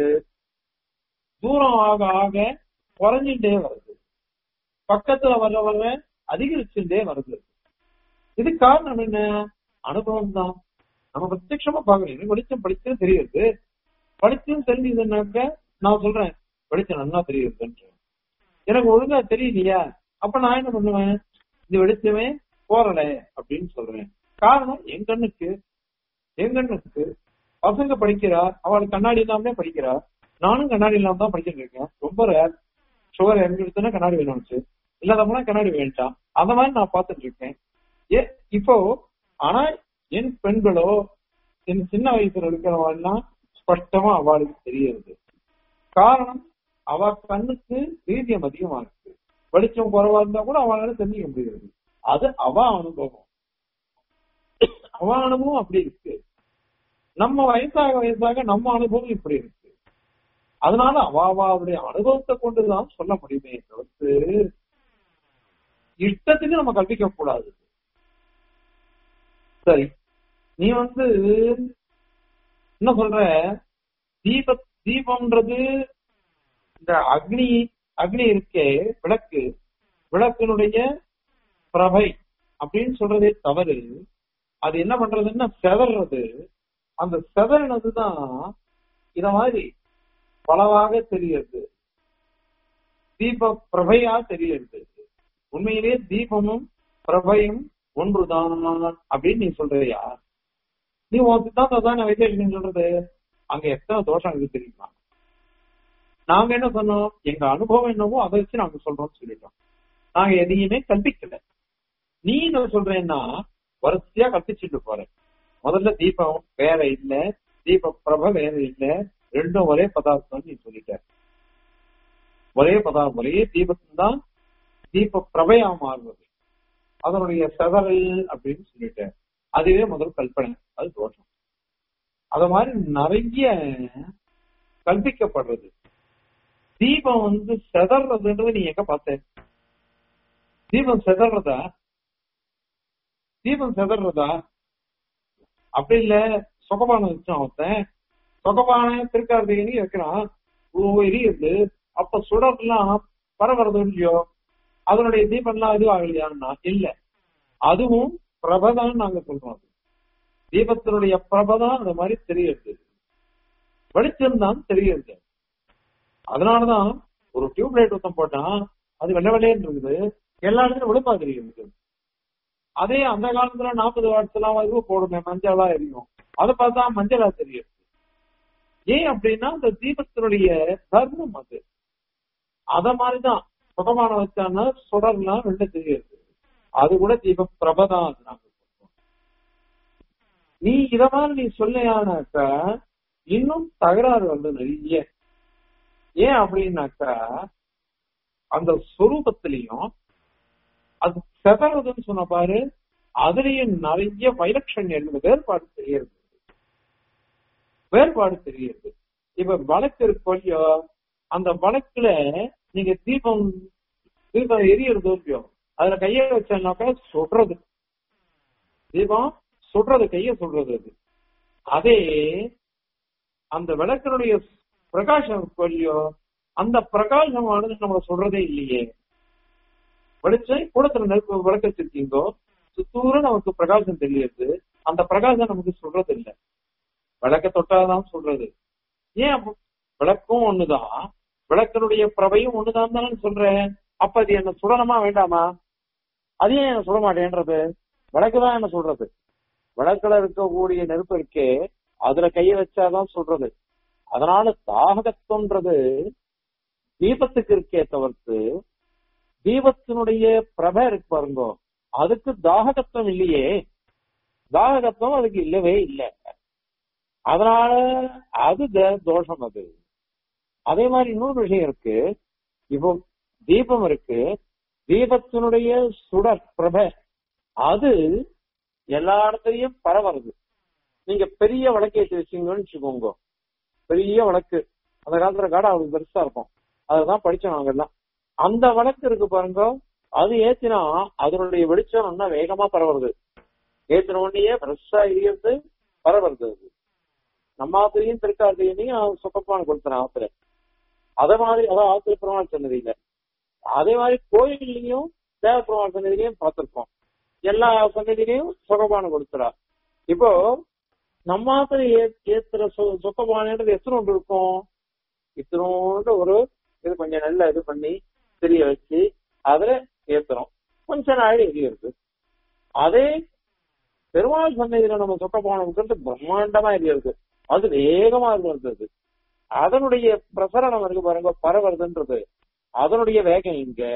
தூரம் ஆக ஆக குறைஞ்சுட்டே வருது பக்கத்துல வர வர அதிகரிச்சுட்டே வருது இது காரணம் என்ன அனுபவம் தான் நம்ம பிரத்யட்சமா பாக்குறோம் எனக்கு வெளிச்சம் படிச்சுன்னு தெரியுது படிச்சுன்னு தெரிஞ்சதுன்னாக்க நான் சொல்றேன் வெளிச்சம் நல்லா தெரியுதுன்ற எனக்கு ஒழுங்கா தெரியலையா அப்ப நான் என்ன பண்ணுவேன் இந்த வெளிச்சமே போறல அப்படின்னு சொல்றேன் காரணம் என் கண்ணுக்கு என் கண்ணுக்கு பசங்க படிக்கிறா அவளுக்கு கண்ணாடி இல்லாமலே படிக்கிறா நானும் கண்ணாடி இல்லாம தான் படிச்சுட்டு இருக்கேன் ரொம்ப ரேர் சுகர் இறங்கிடுச்சுன்னா கண்ணாடி வேணும்ச்சு இல்லாதவங்களாம் கண்ணாடி வேண்டாம் அந்த மாதிரி நான் பார்த்துட்டு இருக்கேன் ஏ இப்போ ஆனா என் பெண்களோ என் சின்ன வயசுல இருக்கிறவன்னா ஸ்பஷ்டமா அவளுக்கு தெரியுது காரணம் அவ கண்ணுக்கு வீரியம் அதிகமா இருக்கு வெளிச்சம் குறைவா இருந்தா கூட அவளால தெரிஞ்சுக்க முடியாது அது அவ அனுபவம் அவ அனுபவம் அப்படி இருக்கு நம்ம வயசாக வயசாக நம்ம அனுபவம் இப்படி இருக்கு அதனால அவாவாவுடைய அனுபவத்தை கொண்டுதான் சொல்ல முடியுமே தவிர்த்து இஷ்டத்துக்கு நம்ம கற்பிக்க கூடாது சரி நீ வந்து என்ன சொல்ற தீப தீபம்ன்றது இந்த அக்னி அக்னி இருக்கே விளக்கு விளக்கினுடைய பிரபை அப்படின்னு சொல்றதே தவறு அது என்ன பண்றதுன்னா செதறது அந்த செதறினதுதான் இத மாதிரி பலவாக தெரியுது தீப பிரபையா தெரியுது உண்மையிலேயே தீபமும் பிரபையும் ஒன்றுதான் அப்படின்னு நீ சொல்றியா நீ உன் சித்தாந்தம் தான் வைத்தேஷன் சொல்றது அங்க எத்தனை தோஷம் இருக்கு தெரியுமா நாங்க என்ன சொன்னோம் எங்க அனுபவம் என்னவோ அதை வச்சு நாங்க சொல்றோம்னு சொல்லிட்டோம் நாங்க எதையுமே கல்பிக்கல நீ என்ன சொல்றேன்னா வரிசையா கற்பிச்சுட்டு போற முதல்ல தீபம் வேற இல்ல தீப பிரப வேற இல்ல ரெண்டும் ஒரே பதார்த்தம் நீ சொல்லிட்ட ஒரே பதார்த்தம் ஒரே தீபத்தின் தான் தீப பிரபையா மாறுவது அதனுடைய செதறல் அப்படின்னு சொல்லிட்ட அதுவே முதல் கல்பனை அது தோஷம் அத மாதிரி நிறைய கல்பிக்கப்படுறது தீபம் வந்து செதறதுன்றது நீ எங்க பார்த்த தீபம் செதறதா தீபம் செதறதா அப்படி இல்ல சொகபானம் வச்சான் ஒருத்தன் சொகபான திருக்கார்த்திகனி வைக்கிறான் எரியுது அப்ப சுடர்லாம் பரவறது இல்லையோ அதனுடைய தீபம்லாம் இது ஆகலையான்னா இல்ல அதுவும் பிரபதான் நாங்க சொல்றோம் அது தீபத்தினுடைய பிரபதான் அந்த மாதிரி தெரியுது வெளிச்சம் தான் தெரியுது அதனாலதான் ஒரு டியூப் லைட் ஒருத்தம் போட்டா அது வெள்ளை வெள்ளையன்னு இருக்குது எல்லா இடத்துலயும் வெளுப்பா தெரியுது அதே அந்த காலத்துல நாற்பது வாட்ஸ் எல்லாம் வந்து போடுமே மஞ்சளா எரியும் அதை பார்த்தா மஞ்சளா தெரியும் ஏன் அப்படின்னா அந்த தீபத்தினுடைய தர்மம் அது அத மாதிரிதான் சுகமான வச்சான்னா சுடர்லாம் வெள்ள தெரியுது அது கூட தீப பிரபதான் அது நாங்க சொல்றோம் நீ இத மாதிரி நீ சொல்லையானாக்கா இன்னும் தகராறு வந்து நிறைய ஏன் அப்படின்னாக்கா அந்த சொரூபத்திலையும் அது செதறதுன்னு சொன்ன பாரு அதுலயும் நிறைய வைலட்சண்யம் வேறுபாடு தெரியுது வேறுபாடு தெரியுது இப்ப வழக்கு இருக்கு இல்லையோ அந்த வழக்குல நீங்க தீபம் தீபம் எரியறது இல்லையோ அதுல கைய வச்சாக்கா சுடுறது தீபம் சுடுறது கைய சுடுறது அது அதே அந்த விளக்கினுடைய பிரகாசம் இருக்கு இல்லையோ அந்த பிரகாசமானது நம்ம சொல்றதே இல்லையே வெளிச்சம் கூடத்துல நெருப்பு விளக்க வச்சிருக்கீங்கோ சுத்தூர நமக்கு பிரகாசம் தெரியுது அந்த பிரகாசம் நமக்கு சொல்றது இல்ல விளக்க தொட்டாதான் சொல்றது ஏன் அப்ப விளக்கும் ஒண்ணுதான் விளக்கனுடைய பிரபையும் ஒண்ணுதான் தானே சொல்றேன் அப்ப அது என்ன சுடணுமா வேண்டாமா அது ஏன் என்ன சுட மாட்டேன்றது விளக்குதான் என்ன சொல்றது விளக்குல இருக்கக்கூடிய நெருப்பு இருக்கே அதுல கைய வச்சாதான் சொல்றது அதனால தாககத்துவன்றது தீபத்துக்கு இருக்கே தவிர்த்து தீபத்தினுடைய பிரபை இருக்கு பாருங்க அதுக்கு தாககத்துவம் இல்லையே தாககத்துவம் அதுக்கு இல்லவே இல்லை அதனால அது தோஷம் அது அதே மாதிரி இன்னொரு விஷயம் இருக்கு இப்போ தீபம் இருக்கு தீபத்தினுடைய சுடர் பிரபை அது எல்லா இடத்துலயும் பரவுறது நீங்க பெரிய விளக்கு ஏற்றி வச்சீங்கன்னு வச்சுக்கோங்க பெரிய விளக்கு அந்த காலத்துல காடை அவ்வளவு பெருசா இருக்கும் அதுதான் படிச்சோம் நாங்க எல்லாம் அந்த விளக்கு இருக்கு பாருங்க அது ஏத்தினா அதனுடைய வெளிச்சம் நல்லா வேகமா பரவுறது ஏத்தின உடனே ஃப்ரெஷ்ஷா எரியறது பரவுறது அது நம்ம ஆத்திரையும் திருக்கார்த்திகையும் சுக்கப்பான கொடுத்தன ஆத்திர அதே மாதிரி அதான் ஆத்திர பெருமாள் சன்னதியில அதே மாதிரி கோயில்லையும் தேவ பெருமாள் சன்னதியிலையும் பார்த்திருக்கோம் எல்லா சன்னதியிலையும் சுகபான கொடுத்துறா இப்போ நம்ம ஆத்திரை ஏத்துற சொக்கபானது எத்தனை ஒன்று இருக்கும் இத்தனோண்டு ஒரு இது கொஞ்சம் நல்லா இது பண்ணி தெரிய வச்சு அதுல ஏத்துறோம் கொஞ்ச நாள் எரியுது அதே பெருமாள் சன்னதியில நம்ம சொக்க போனோம்ன்றது பிரம்மாண்டமா எரியுது அது வேகமா இருக்கிறது அதனுடைய பிரசரணம் இருக்கு பாருங்க பரவுறதுன்றது அதனுடைய வேகம் இங்க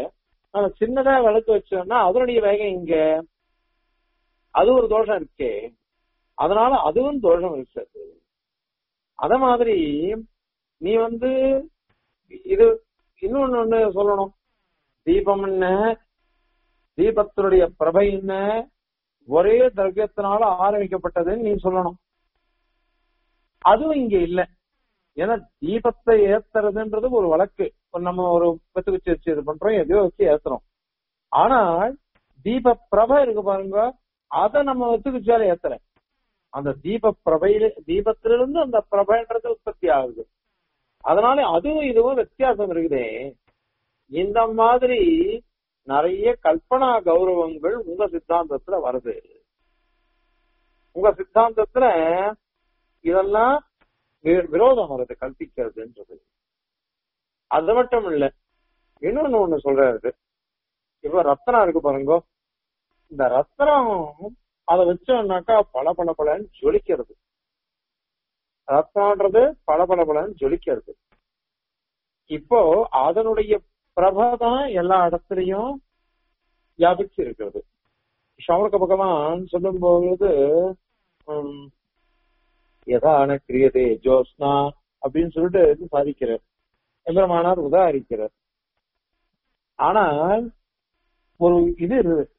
நம்ம சின்னதா விளக்கு வச்சோம்னா அதனுடைய வேகம் இங்க அது ஒரு தோஷம் இருக்கே அதனால அதுவும் தோஷம் இருக்கிறது அத மாதிரி நீ வந்து இது இன்னொன்னு ஒண்ணு சொல்லணும் தீபம் என்ன தீபத்தினுடைய பிரபை என்ன ஒரே திரவியத்தினால ஆரம்பிக்கப்பட்டதுன்னு நீ சொல்லணும் அதுவும் இங்க இல்ல ஏன்னா தீபத்தை ஏத்துறதுன்றது ஒரு வழக்கு இப்ப நம்ம ஒரு பத்து வச்சு வச்சு இது பண்றோம் எதையோ வச்சு ஏத்துறோம் ஆனால் தீப பிரபை இருக்கு பாருங்க அதை நம்ம வச்சு வச்சாலே ஏத்துற அந்த தீப பிரபையில தீபத்திலிருந்து அந்த பிரபைன்றது உற்பத்தி ஆகுது அதனால அதுவும் இதுவும் வித்தியாசம் இருக்குதே இந்த மாதிரி நிறைய கல்பனா கௌரவங்கள் உங்க சித்தாந்தத்துல வருது உங்க சித்தாந்தத்துல இதெல்லாம் வி- விரோதம் வருது கல்பிக்கிறதுன்றது அது மட்டும் இல்ல இன்னொன்னு ஒண்ணு சொல்றாரு இப்ப ரத்தனம் இருக்கு பாருங்க இந்த ரத்தனம் அதை வச்சோம்னாக்கா பல பல பலன்னு ஜொலிக்கிறது ரத்தனம்ன்றது பல பல பலன்னு ஜொலிக்கிறது இப்போ அதனுடைய பிரபை தான் எல்லா இடத்துலயும் வியாபிச்சு இருக்கிறது ஷவரக பகவான் சொல்லும் பொழுது உம், யதான கிரியதே ஜோஸ்னா அப்படின்னு சொல்லிட்டு இது சாதிக்கிறார் எம்பெருமானார் உதாரிக்கிறார் ஆனால் ஒரு இது இருக்குது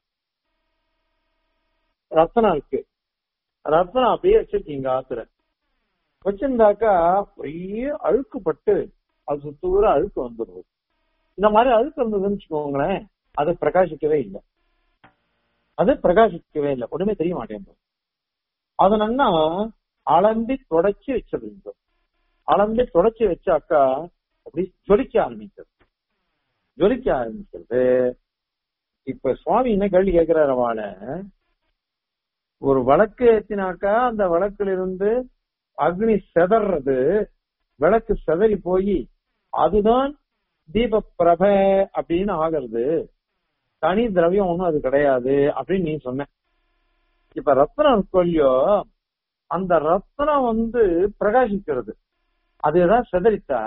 ரத்தனம் இருக்கு ரத்தனம் அப்படியே வச்சிருக்கீங்க ஆத்துல வச்சிருந்தாக்கா ஒரே அழுக்கு பட்டு அது சுத்தூர அழுக்கு வந்துடுது இந்த மாதிரி அழுக்கு இருந்ததுன்னு வச்சுக்கோங்களேன் அது பிரகாசிக்கவே இல்லை அது பிரகாசிக்கவே இல்லை ஒண்ணுமே தெரிய மாட்டேங்குது அதனா அளம்பி தொடச்சி வச்சிருந்தோம் அளம்பி தொடச்சி வச்சாக்கா அப்படி ஜொலிக்க ஆரம்பிக்கிறது ஜொலிக்க ஆரம்பிக்கிறது இப்ப சுவாமி என்ன கேள்வி கேட்கிறாரு அவள ஒரு வழக்கு ஏத்தினாக்கா அந்த வழக்குல இருந்து அக்னி செதறது விளக்கு செதறி போய் அதுதான் தீப பிரப அப்படின்னு ஆகிறது தனி திரவியம் ஒண்ணும் அது கிடையாது அப்படின்னு நீ சொன்ன இப்ப ரத்னம் கொல்லியோ அந்த ரத்னம் வந்து பிரகாசிக்கிறது அதுதான் செதறித்தா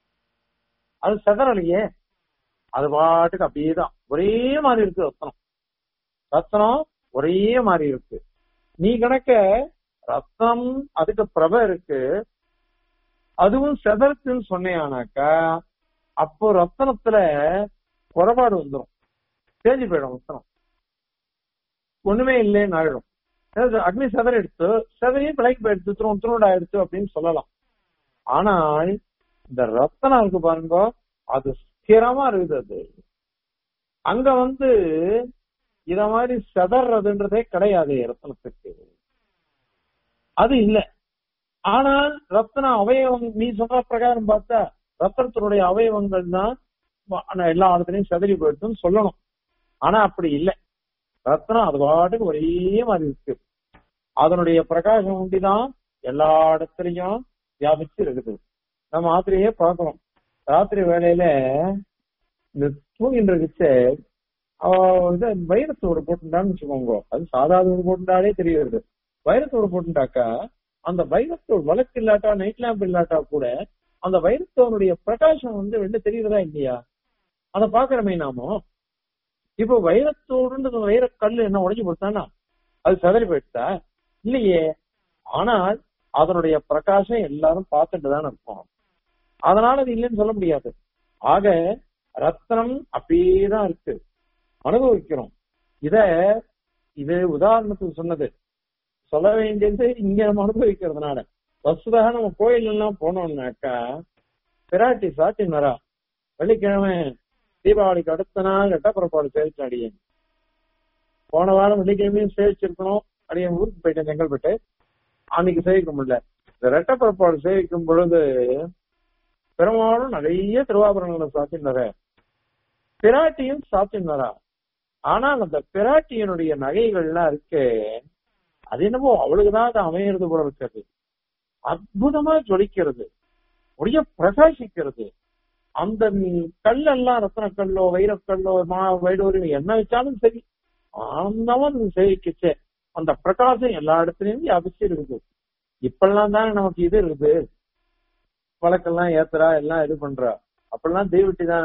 அது செதறலையே அது பாட்டுக்கு அப்படியே தான் ஒரே மாதிரி இருக்கு ரத்னம் ரத்னம் ஒரே மாதிரி இருக்கு நீ கணக்க ரத்தம் அதுக்கு பிரபை இருக்கு அதுவும் செதறத்துன்னு சொன்னேனாக்கா அப்போ ரத்தனத்துல குறைபாடு வந்துடும் தேஞ்சு போயிடும் ரத்தனம் ஒண்ணுமே இல்லைன்னு ஆயிடும் அதாவது அக்னி செதற எடுத்து செதறையும் பிழைக்கு போயிடுத்து துணு துணுடா எடுத்து அப்படின்னு சொல்லலாம் ஆனால் இந்த ரத்தனம் இருக்கு பாருங்க அது ஸ்திரமா இருக்குது அது அங்க வந்து இத மாதிரி செதறதுன்றதே கிடையாது ரத்தனத்துக்கு அது இல்ல ஆனால் ரத்ன அவயவம் நீ சொல்ற பிரகாரம் பார்த்தா ரத்தனத்தினுடைய அவயவங்கள் தான் வ- எல்லா இடத்துலயும் செதறி போயிடுதுன்னு சொல்லணும் ஆனா அப்படி இல்லை ரத்னம் அது பாட்டுக்கு ஒரே மாதிரி இருக்கு அதனுடைய பிரகாசம் ஒண்டிதான் எல்லா இடத்துலயும் வியாபிச்சு இருக்குது நம்ம ஆத்திரையே பார்க்கிறோம் ராத்திரி வேலையில இந்த தூங்கிட்டு இருக்குச்சு அவ இத வைரத்தோடு போட்டுட்டான்னு வச்சுக்கோங்க அது சாதாரண போட்டுட்டாலே தெரியுது வைரத்தோடு போட்டுட்டாக்கா அந்த வைரத்தோடு வழக்கு இல்லாட்டா நைட் லேம்ப் இல்லாட்டா கூட அந்த வைரத்தோனுடைய பிரகாசம் வந்து வெளில தெரியுறதா இல்லையா அதை பாக்குறமே நாமோ இப்போ வைரத்தோடு வைரக்கல் என்ன உடைஞ்சு போட்டானா அது சதறி போயிட்டா இல்லையே ஆனால் அதனுடைய பிரகாசம் எல்லாரும் பார்த்துட்டு தான் இருப்போம் அதனால அது இல்லைன்னு சொல்ல முடியாது ஆக ரத்னம் அப்படியே தான் இருக்கு அனுபவிக்கிறோம் இத இது உதாரணத்துக்கு சொன்னது சொல்ல வேண்டியது இங்க நம்ம அனுபவிக்கிறதுனால வசுதாக நம்ம கோயில் எல்லாம் போனோம்னாக்கா பிராட்டி சாத்தின் வரா வெள்ளிக்கிழமை தீபாவளிக்கு அடுத்த நாள் எட்டப்புறப்பாடு சேவிச்சு அடியேன் போன வாரம் வெள்ளிக்கிழமையும் சேவிச்சிருக்கணும் அடியேன் ஊருக்கு போயிட்டேன் செங்கல்பட்டு அன்னைக்கு சேவிக்க முடியல இந்த ரெட்டப்புறப்பாடு சேவிக்கும் பொழுது பெரும்பாலும் நிறைய திருவாபரணங்களை சாத்தினார பிராட்டியும் சாத்தினாரா ஆனால் அந்த பிராட்டியனுடைய நகைகள்லாம் இருக்கு அது என்னமோ அவளுக்குதான் அது அமையிறது போல இருக்கிறது அற்புதமா ஜொலிக்கிறது ஒளிய பிரகாசிக்கிறது அந்த கல்லெல்லாம் ரத்தன கல்லோ வைரக்கல்லோ மா வைடூரியம் என்ன வச்சாலும் சரி ஆனந்தமா அது சேவிக்கச்சே அந்த பிரகாசம் எல்லா இடத்துலயும் வியாபிச்சு இருக்குது இப்பெல்லாம் தானே நமக்கு இது இருக்குது வழக்கெல்லாம் ஏத்துறா எல்லாம் இது பண்றா அப்பெல்லாம் தீவிட்டி தானே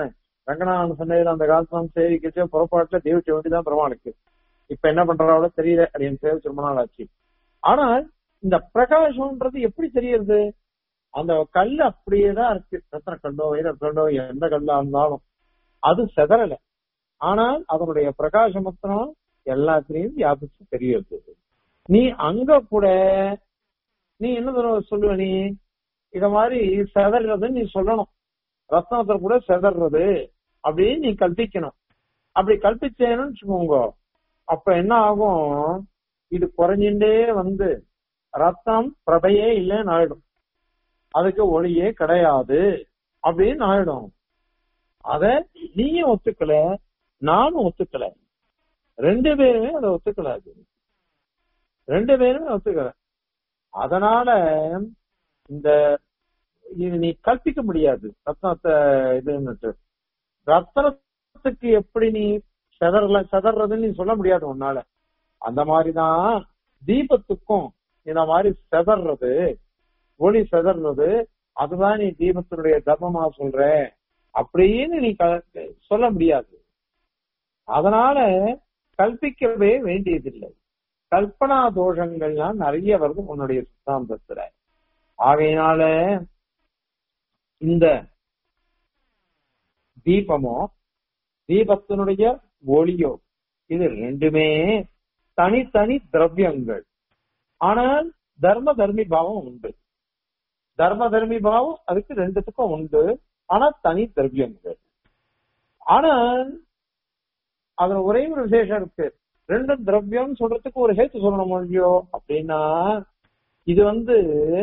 ரங்கநாதன் சந்தையில அந்த காலத்துல சேவிக்கச்சு புறப்பாட்டுல தேவிச்ச வேண்டிதான் பெருமாளுக்கு இப்ப என்ன பண்றாவளோ தெரியல அப்படின்னு சேவிச்சு ரொம்ப நாள் ஆச்சு ஆனால் இந்த பிரகாசம்ன்றது எப்படி தெரியறது அந்த கல் அப்படியேதான் இருக்கு ரத்தன கல்லோ வைர கல்லோ எந்த கல்லா இருந்தாலும் அது செதறல ஆனால் அதனுடைய பிரகாச மாத்திரம் எல்லாத்திலையும் வியாபிச்சு தெரியுது நீ அங்க கூட நீ என்ன தடவை சொல்லுவ நீ இத மாதிரி செதறதுன்னு நீ சொல்லணும் ரத்னத்துல கூட செதறது அப்படின்னு நீ கல்பிக்கணும் அப்படி கல்பிச்சேன்னு வச்சுக்கோங்க அப்ப என்ன ஆகும் இது குறைஞ்சுட்டே வந்து ரத்தம் பிரபையே இல்லைன்னு ஆயிடும் அதுக்கு ஒளியே கிடையாது அப்படின்னு ஆயிடும் அத நீயும் ஒத்துக்கல நானும் ஒத்துக்கல ரெண்டு பேருமே அதை ஒத்துக்கல அது ரெண்டு பேருமே ஒத்துக்கல அதனால இந்த இது நீ கற்பிக்க முடியாது ரத்னத்தை இதுன்னுட்டு ரத்னத்துக்கு எப்படி நீ செதறல செதறதுன்னு நீ சொல்ல முடியாது உன்னால அந்த மாதிரிதான் தீபத்துக்கும் இந்த மாதிரி செதறது ஒளி செதறது அதுதான் நீ தீபத்தினுடைய தர்மமா சொல்ற அப்படின்னு நீ க- சொல்ல முடியாது அதனால கல்பிக்கவே வேண்டியதில்லை கல்பனா தோஷங்கள்லாம் நிறைய வருது உன்னுடைய சித்தாந்தத்துல ஆகையினால இந்த தீபமோ தீபத்தினுடைய ஒளியோ இது ரெண்டுமே தனித்தனி திரவியங்கள் ஆனால் தர்ம தர்மி பாவம் உண்டு தர்ம தர்மி பாவம் அதுக்கு ரெண்டுத்துக்கும் உண்டு ஆனா தனி திரவியங்கள் ஆனால் அதுல ஒரே ஒரு விசேஷம் இருக்கு ரெண்டு திரவியம் சொல்றதுக்கு ஒரு ஹேத்து சொல்லணும் இல்லையோ அப்படின்னா இது வந்து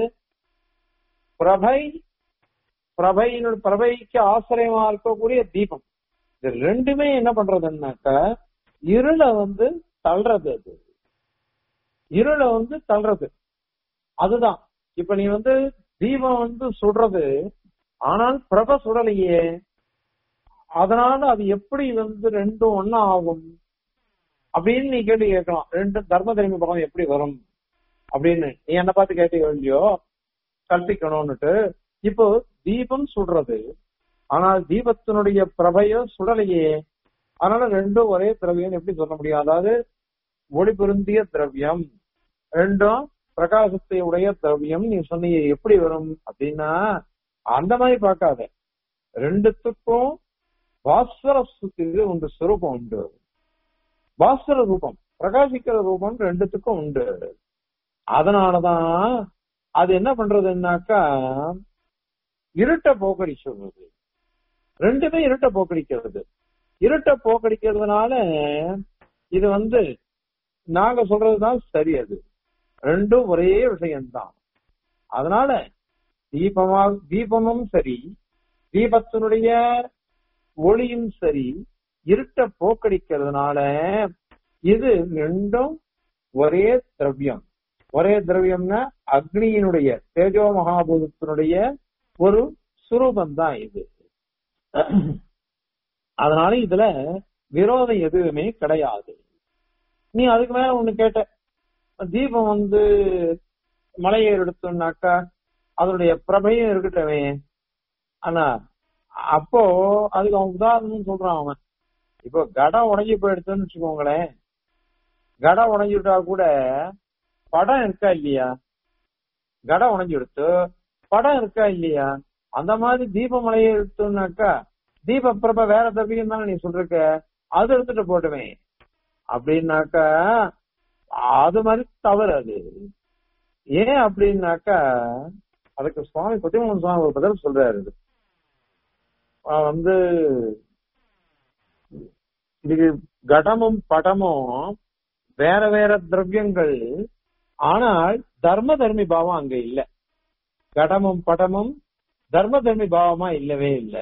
பிரபை பிரபையினோட பிரபைக்கு ஆசிரியமா இருக்கக்கூடிய தீபம் இது ரெண்டுமே என்ன பண்றதுன்னாக்க இருளை வந்து தள்ளுறது அது இருளை வந்து தள்ளுறது அதுதான் இப்ப நீ வந்து தீபம் வந்து சுடுறது ஆனால் பிரப சுடலையே அதனால அது எப்படி வந்து ரெண்டும் ஒன்னா ஆகும் அப்படின்னு நீ கேள்வி கேட்கலாம் ரெண்டு தர்ம தர்மி பகம் எப்படி வரும் அப்படின்னு நீ என்ன பார்த்து கேட்டீங்க இல்லையோ கற்பிக்கணும்னுட்டு இப்போ தீபம் சுடுறது ஆனால் தீபத்தினுடைய பிரபையோ சுடலையே அதனால ரெண்டும் ஒரே திரவியம் எப்படி சொல்ல முடியும் அதாவது ஒளி பொருந்திய திரவியம் ரெண்டும் பிரகாசத்தை உடைய திரவியம் நீ சொன்னீங்க எப்படி வரும் அப்படின்னா அந்த மாதிரி பார்க்காத ரெண்டுத்துக்கும் பாஸ்வரத்துக்கு உண்டு சுரூபம் உண்டு பாஸ்வர ரூபம் பிரகாசிக்கிற ரூபம் ரெண்டுத்துக்கும் உண்டு அதனாலதான் அது என்ன பண்றதுன்னாக்கா இருட்ட போக்கடி சொல்றது ரெண்டுமே இருட்ட போக்கடிக்கிறது இருட்ட போக்கடிக்கிறதுனால இது வந்து நாங்க சொல்றதுதான் சரி அது ரெண்டும் ஒரே விஷயம்தான் அதனால தீபமா தீபமும் சரி தீபத்தினுடைய ஒளியும் சரி இருட்ட போக்கடிக்கிறதுனால இது ரெண்டும் ஒரே திரவியம் ஒரே திரவியம்னா அக்னியினுடைய தேஜோ மகாபூதத்தினுடைய ஒரு சுரூபம் தான் இது அதனால இதுல விரோதம் எதுவுமே கிடையாது நீ அதுக்கு மேல ஒண்ணு கேட்ட தீபம் வந்து மலையை எடுத்தோம்னாக்கா அதனுடைய பிரபையும் இருக்கட்டவே ஆனா அப்போ அதுக்கு அவன் உதாரணம் சொல்றான் அவன் இப்போ கடம் உடஞ்சி போயிடுச்சுன்னு வச்சுக்கோங்களேன் கடம் உடஞ்சிட்டா கூட படம் இருக்கா இல்லையா கடம் உடஞ்சி எடுத்து படம் இருக்கா இல்லையா அந்த மாதிரி தீபமலையை எடுத்தோம்னாக்கா தீப பிரப வேற தப்பியும் தானே நீ சொல்லிருக்க அது எடுத்துட்டு போட்டுமே அப்படின்னாக்கா அது மாதிரி தவறு அது ஏன் அப்படின்னாக்கா அதுக்கு சுவாமி பத்திமூணு சுவாமி ஒரு பதில் சொல்றாரு இது. ஆஹ் வந்து இதுக்கு கடமும் படமும் வேற வேற திரவியங்கள் ஆனால் தர்ம தர்மி பாவம் அங்க இல்ல கடமும் படமும் தர்ம தர்மி பாவமா இல்லவே இல்லை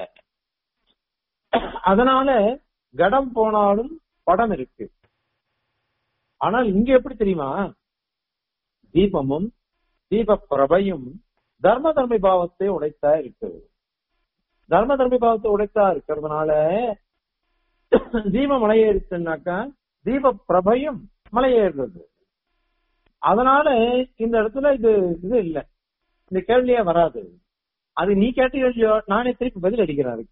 அதனால கடம் போனாலும் படம் இருக்கு ஆனால் இங்க எப்படி தெரியுமா தீபமும் தீப பிரபையும் தர்ம தர்மி பாவத்தை உடைத்தா இருக்கு தர்ம தர்மி பாவத்தை உடைத்தா இருக்கிறதுனால தீபம் மலையேறிச்சுனாக்கா தீப பிரபையும் மலையேறுறது அதனால இந்த இடத்துல இது இது இல்ல இந்த கேள்வியே வராது அது நீ கேட்டீங்க இல்லையோ நானே திருப்பி பதில் அடிக்கிறேன் அதுக்கு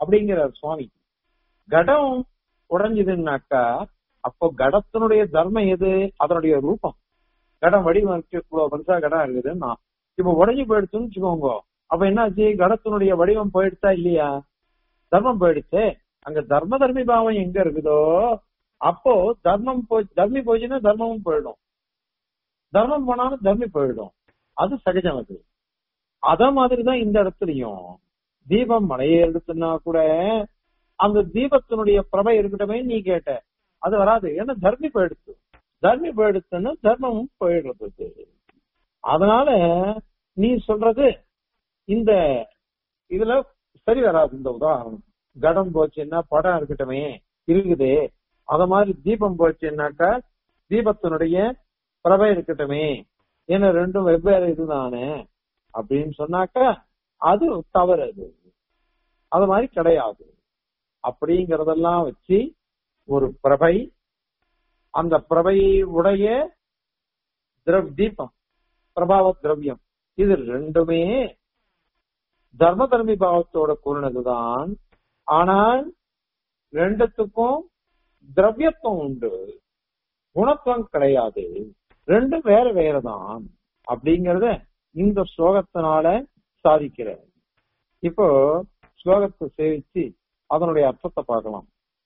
அப்படிங்கிறார் சுவாமி கடம் உடைஞ்சதுன்னாக்கா அப்போ கடத்தினுடைய தர்மம் எது அதனுடைய ரூபம் கடம் வடிவம் இருக்கு இவ்வளவு பெருசா கடம் இருக்குதுன்னா இப்ப உடஞ்சி போயிடுச்சுன்னு வச்சுக்கோங்க அப்ப என்னாச்சு கடத்தினுடைய வடிவம் போயிடுச்சா இல்லையா தர்மம் போயிடுச்சு அங்க தர்ம தர்மி பாவம் எங்க இருக்குதோ அப்போ தர்மம் போய் தர்மி போச்சுன்னா தர்மமும் போயிடும் தர்மம் போனாலும் தர்மி போயிடும் அது சகஜம் அது அத மாதிரிதான் இந்த இடத்துலயும் தீபம் மலையே எடுத்துனா கூட அந்த தீபத்தினுடைய பிரபை இருக்கட்டுமே நீ கேட்ட அது வராது ஏன்னா தர்மி போயிடுச்சு தர்மி போயிடுச்சுன்னா தர்மமும் போயிடுறது அதனால நீ சொல்றது இந்த இதுல சரி வராது இந்த உதாரணம் கடம் போச்சுன்னா படம் இருக்கட்டுமே இருக்குது அத மாதிரி தீபம் போச்சுன்னாக்கா தீபத்தினுடைய பிரபை இருக்கட்டுமே ஏன்னா ரெண்டும் வெவ்வேறு இதுதானே அப்படின்னு சொன்னாக்கா அது தவறு அது அது மாதிரி கிடையாது அப்படிங்கறதெல்லாம் வச்சு ஒரு பிரபை அந்த பிரபை உடைய திரவ் தீபம் பிரபாவ திரவியம் இது ரெண்டுமே தர்ம தர்மி பாவத்தோட கூறினதுதான் ஆனால் ரெண்டுத்துக்கும் திரவியத்துவம் உண்டு குணத்துவம் கிடையாது ரெண்டும் வேற வேறதான் அப்படிங்கறத இந்த ஸ்லோகத்தினால சாதிக்கிறார் இப்போ ஸ்லோகத்தை சேவிச்சு அதனுடைய அர்த்தத்தை பார்க்கலாம்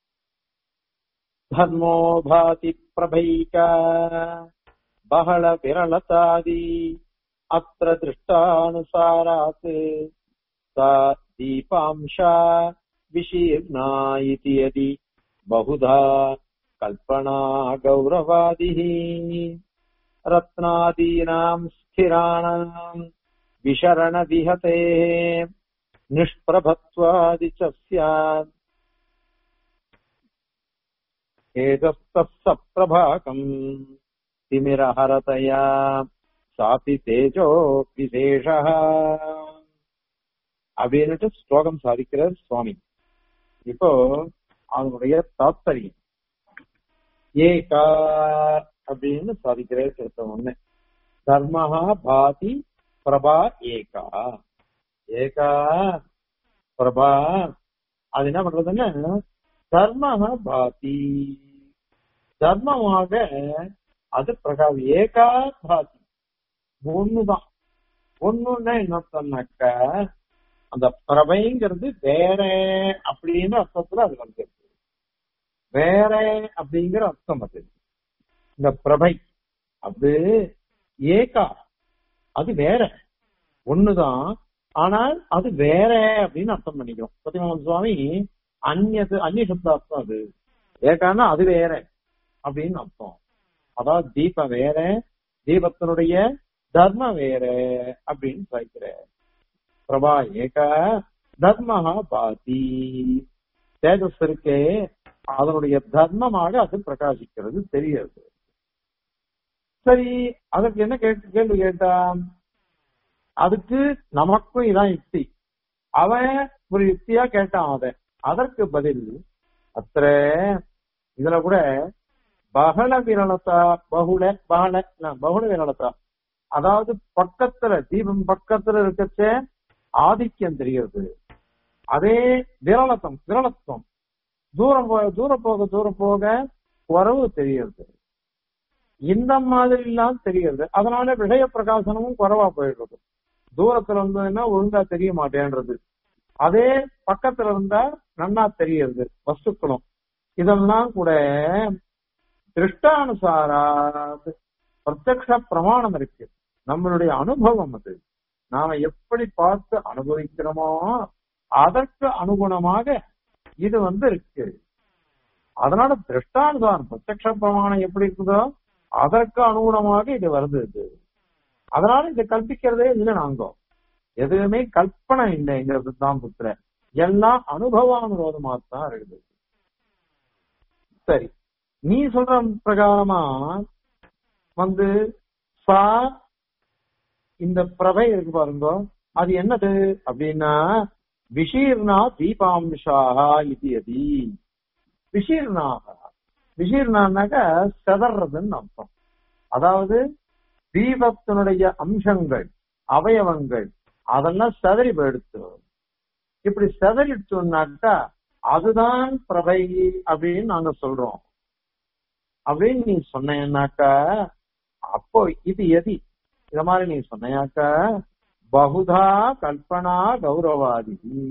தர்மோ பாதி பிரபைகா பகல விரலதாதி அத்திர திருஷ்டானுசாராத் சா தீபாம்சா विशीर्णा इति यदि बहुधा कल्पना गौरवादिः रत्नादीनाम् स्थिराणाम् विशरणविहतेः निष्प्रभत्वादि च स्यात् एतस्तः सप्रभाकम् तिमिरहरतया सापि तेजो विशेषः அப்படின்னுட்டு ஸ்லோகம் சாதிக்கிறார் சுவாமி இப்போ அவனுடைய தாத்பரியம் ஏகா அப்படின்னு சாதிக்கிறார் சேர்த்த ஒண்ணு தர்மஹா பாதி பிரபா ஏகா ஏகா பிரபா அது என்ன பண்றதுன்னா தர்மஹா பாதி தர்மமாக அது பிரகாவி ஏகா பாதி ஒண்ணுதான் ஒண்ணுன்னா என்ன சொன்னாக்கா அந்த பிரபைங்கிறது வேற அப்படின்னு அர்த்தத்துல அது வந்து வேற அப்படிங்கிற அர்த்தம் அது இந்த பிரபை அது ஏகா அது வேற ஒண்ணுதான் ஆனால் அது வேற அப்படின்னு அர்த்தம் பண்ணிக்கிறோம் சத்தியமோகன் சுவாமி அந்நியது அந்நிய சப்தார்த்தம் அது ஏகான்னா அது வேற அப்படின்னு அர்த்தம் அதாவது தீபம் வேற தீபத்தினுடைய தர்மம் வேற அப்படின்னு சொல்லிக்கிற பிரபா ஏக தர்மஹா பாதி தேஜஸ் இருக்கே அதனுடைய தர்மமாக அது பிரகாசிக்கிறது தெரிகிறது சரி அதற்கு என்ன கேட்டு கேள்வி கேட்டான் அதுக்கு நமக்கும் இதான் யுக்தி அவன் ஒரு யுக்தியா கேட்டான் அத அதற்கு பதில் அத்த இதுல கூட பகல விரலதா பகுல பகல பகுல விரலதா அதாவது பக்கத்துல தீபம் பக்கத்துல இருக்கச்சே ஆதிக்கம் தெரிகிறது அதே விரலத்தம் விரலத்துவம் தூரம் போக தூரம் போக தூரம் போக உறவு தெரிகிறது இந்த மாதிரி எல்லாம் தெரிகிறது அதனால விஷய பிரகாசனமும் குறைவா போயிடுறது தூரத்துல இருந்ததுன்னா ஒழுங்கா தெரிய மாட்டேன்றது அதே பக்கத்துல இருந்தா நன்னா தெரிகிறது வஸ்துக்களும் இதெல்லாம் கூட திருஷ்டானுசாரா பிரத்யக்ஷ பிரமாணம் இருக்கு நம்மளுடைய அனுபவம் அது நாம எப்படி பார்த்து அனுபவிக்கிறோமோ அதற்கு அனுகுணமாக இது வந்து இருக்கு அதனால திருஷ்டானுசாரம் பிரத்யக்ஷ பிரமாணம் எப்படி இருக்குதோ அதற்கு அனுகுணமாக இது வருது இது அதனால இதை கல்பிக்கிறதே இல்லை நாங்க எதுவுமே கல்பனை இல்லை எங்க சித்தாந்தத்துல எல்லாம் அனுபவானுரோதமா தான் இருக்குது சரி நீ சொல்ற பிரகாரமா வந்து சா இந்த பிரபை இருக்கு பாருங்க அது என்னது அப்படின்னா விஷீர்ணா தீபாம்சாகா இது அதி விஷீர்ணாக விஷீர்ணான்னாக்க செதறதுன்னு அர்த்தம் அதாவது தீபத்தினுடைய அம்சங்கள் அவயவங்கள் அதெல்லாம் செதறி போயிடுத்து இப்படி செதறிடுச்சோம்னாக்கா அதுதான் பிரபை அப்படின்னு நாங்க சொல்றோம் அப்படின்னு நீ சொன்னேன்னாக்கா அப்போ இது எதி இத மாதிரி நீ சொன்னையாக்கா பகுதா கல்பனா கௌரவாதி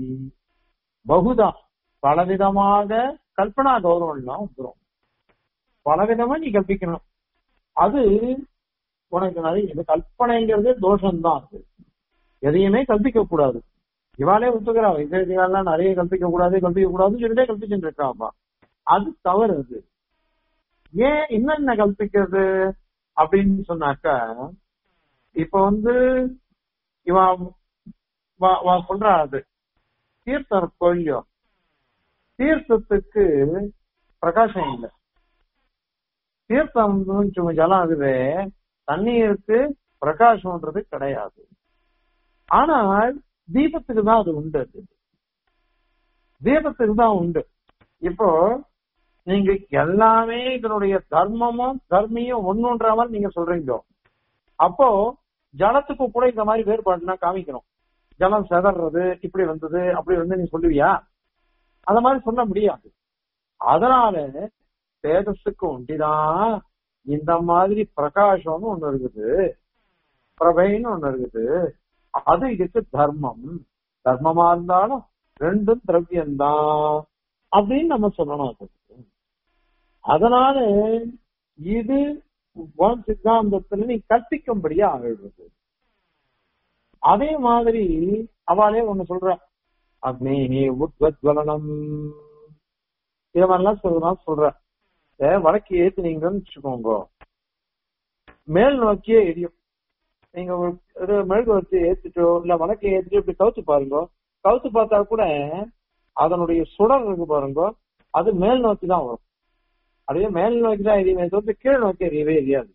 பகுதா பலவிதமாக கல்பனா கௌரவம்லாம் வந்துடும் பலவிதமா நீ கற்பிக்கணும் அது உனக்கு நிறைய இது கல்பனைங்கிறது தோஷம்தான் அது எதையுமே கல்பிக்க கூடாது இவாளே ஒத்துக்கிறா விசேஷங்கள்லாம் நிறைய கல்பிக்க கூடாது கல்பிக்க கூடாதுன்னு சொல்லிட்டே கல்பிச்சுட்டு இருக்காப்பா அது தவறு அது ஏன் என்னென்ன கல்பிக்கிறது அப்படின்னு சொன்னாக்கா இப்ப வந்து இவன் வா- வா சொல்றா அது தீர்த்தம் கொல்லியோ தீர்த்தத்துக்கு பிரகாசம் இல்லை தீர்த்தம் சும்மா ஜலம் அதுவே தண்ணீருக்கு பிரகாசம்ன்றது கிடையாது ஆனால் தீபத்துக்கு தான் அது உண்டு அது தீபத்துக்கு தான் உண்டு இப்போ நீங்க எல்லாமே இதனுடைய தர்மமும் தர்மியும் ஒண்ணுன்ற மாதிரி நீங்க சொல்றீங்க அப்போ ஜலத்துக்கு கூட இந்த மாதிரி வேறுபாடுனா காமிக்கணும் ஜலம் செதறது இப்படி வந்தது அப்படி வந்து நீ சொல்லுவியா அத மாதிரி சொல்ல முடியாது அதனால தேஜஸுக்கு ஒண்டிதான் இந்த மாதிரி பிரகாசம்னு ஒண்ணு இருக்குது பிரபைன்னு ஒண்ணு இருக்குது அது இதுக்கு தர்மம் தர்மமா இருந்தாலும் ரெண்டும் திரவியம்தான் அப்படின்னு நம்ம சொல்லணும் அதுக்கு அதனால இது உன் சித்தாந்தத்துல நீ கற்பிக்கும்படியா ஆகிடுறது அதே மாதிரி அவளே ஒண்ணு சொல்ற அக்னி உத்வத்வலனம் இத மாதிரிலாம் சொல்றான் சொல்ற ஏ, வடக்கு ஏத்துனீங்கன்னு வச்சுக்கோங்க மேல் நோக்கியே எரியும் நீங்க ஒரு ஒரு மெழுகு வச்சு ஏத்திட்டோ இல்ல வடக்கு ஏத்திட்டு இப்படி கவுத்து பாருங்க கவுத்து பார்த்தா கூட அதனுடைய சுடர் இருக்கு பாருங்க அது மேல் நோக்கி தான் வரும் அப்படியே மேல் நோக்கி தான் எரியுமே தவிர்த்து கீழ் நோக்கி எரியவே எரியாது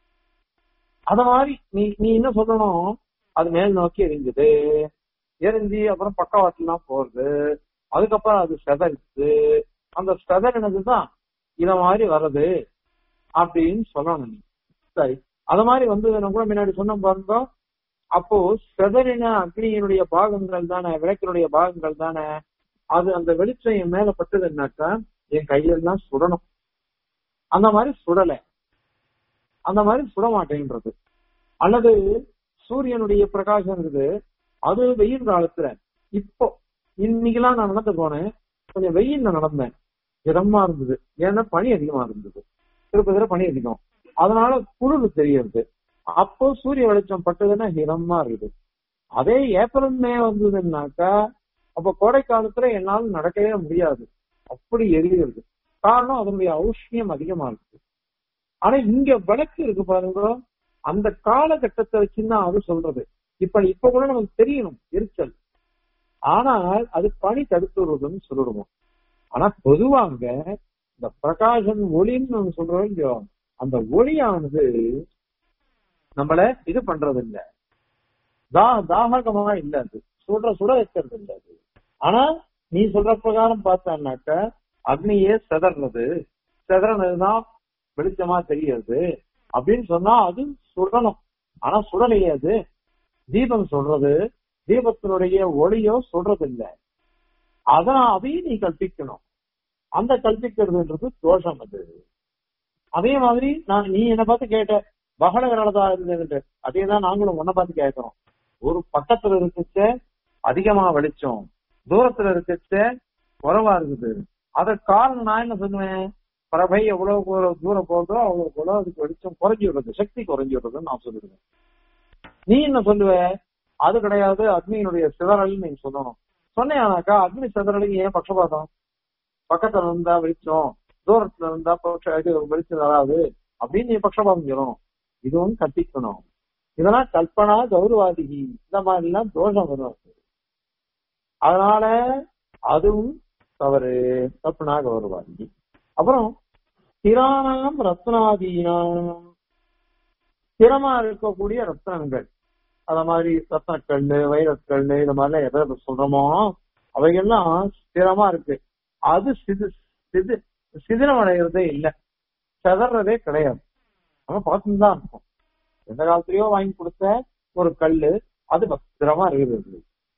அத மாதிரி நீ நீ என்ன சொல்லணும் அது மேல் நோக்கி எரிஞ்சுது எரிஞ்சு அப்புறம் பக்கவாட்டுலாம் போறது அதுக்கப்புறம் அது செதறிச்சு அந்த செதறினதுதான் இத மாதிரி வருது அப்படின்னு சொல்லணும் நீ சரி அத மாதிரி வந்து நான் கூட முன்னாடி சொன்ன பாருங்க அப்போ செதறின அக்னியினுடைய பாகங்கள் தானே விளக்கினுடைய பாகங்கள் தானே அது அந்த வெளிச்சம் என் மேல பட்டதுன்னாக்கா என் கையெல்லாம் சுடணும் அந்த மாதிரி சுடல அந்த மாதிரி சுட மாட்டேன்றது அல்லது சூரியனுடைய பிரகாசம் இருக்குது அது வெயில் காலத்துல இப்போ இன்னைக்கெல்லாம் நான் நடந்து போனேன் கொஞ்சம் வெயில்ல நடந்தேன் இதமா இருந்தது ஏன்னா பனி அதிகமா இருந்தது திருப்பதில பனி அதிகம் அதனால குளிர் தெரியறது அப்போ சூரிய வெளிச்சம் பட்டதுன்னா ஹிரமா இருக்குது அதே ஏப்ரல் மே வந்ததுன்னாக்கா அப்ப கோடை காலத்துல என்னால நடக்கவே முடியாது அப்படி எரியுது காரணம் அதனுடைய ஔஷ்ணியம் அதிகமா இருக்கு ஆனா இங்க விளக்கு இருக்கு பாருங்க அந்த காலகட்டத்தை வச்சுதான் அது சொல்றது இப்ப இப்ப கூட நமக்கு தெரியணும் எரிச்சல் ஆனால் அது பனி தடுத்து விடுறதுன்னு சொல்லிடுவோம் ஆனா பொதுவாங்க இந்த பிரகாசம் ஒளின்னு நம்ம சொல்றோம் இல்லையோ அந்த ஒளியானது நம்மள இது பண்றது இல்ல தா தாககமா இல்ல அது சுட சுட வைக்கிறது இல்ல அது ஆனா நீ சொல்ற பிரகாரம் பார்த்தான்னாக்க அக்னியே செதறது செதறதுதான் வெளிச்சமா தெரியுது அப்படின்னு சொன்னா அது சுடணும் ஆனா சுடலையே அது தீபம் சொல்றது தீபத்தினுடைய ஒளியோ சொல்றது இல்ல அதான் அதையும் நீ கற்பிக்கணும் அந்த கற்பிக்கிறதுன்றது தோஷம் அது அதே மாதிரி நான் நீ என்ன பார்த்து கேட்ட பகலகரதா இருந்தது அதே தான் நாங்களும் உன்னை பார்த்து கேட்கிறோம் ஒரு பக்கத்துல இருக்குச்ச அதிகமா வெளிச்சம் தூரத்துல இருக்குச்ச குறைவா இருக்குது அதற்கு காரணம் நான் என்ன சொல்லுவேன் பிரபை எவ்வளவு தூரம் தூரம் போகுதோ அவ்வளவு போல அதுக்கு வெளிச்சம் குறைஞ்சி விடுறது சக்தி குறைஞ்சி விடுறதுன்னு நான் சொல்லிடுவேன் நீ என்ன சொல்லுவ அது கிடையாது அக்னியினுடைய சிதறல் நீங்க சொல்லணும் சொன்னேனாக்கா அக்னி சிதறலுக்கு ஏன் பட்சபாதம் பக்கத்துல இருந்தா வெளிச்சம் தூரத்துல இருந்தா பட்ச- இது வெளிச்சம் வராது அப்படின்னு நீ பட்சபாதம் சொல்லணும் இதுவும் கத்திக்கணும் இதெல்லாம் கல்பனா கௌரவாதிகி இந்த மாதிரி எல்லாம் தோஷம் வரும் அதனால அதுவும் தவறு கல்பனா கௌரவாதிகி அப்புறம் திராணாம் ரத்னாதீனாம் ஸ்திரமா இருக்கக்கூடிய ரத்னங்கள் அத மாதிரி ரத்னக்கல் வைரக்கல் இந்த மாதிரிலாம் எதை எதை சொல்றோமோ அவைகள்லாம் ஸ்திரமா இருக்கு அது சிது சிது சிதிரம் அடைகிறதே இல்லை செதறதே கிடையாது நம்ம பார்த்துட்டு தான் இருக்கும் எந்த காலத்திலயோ வாங்கி கொடுத்த ஒரு கல்லு அது பத்திரமா இருக்குது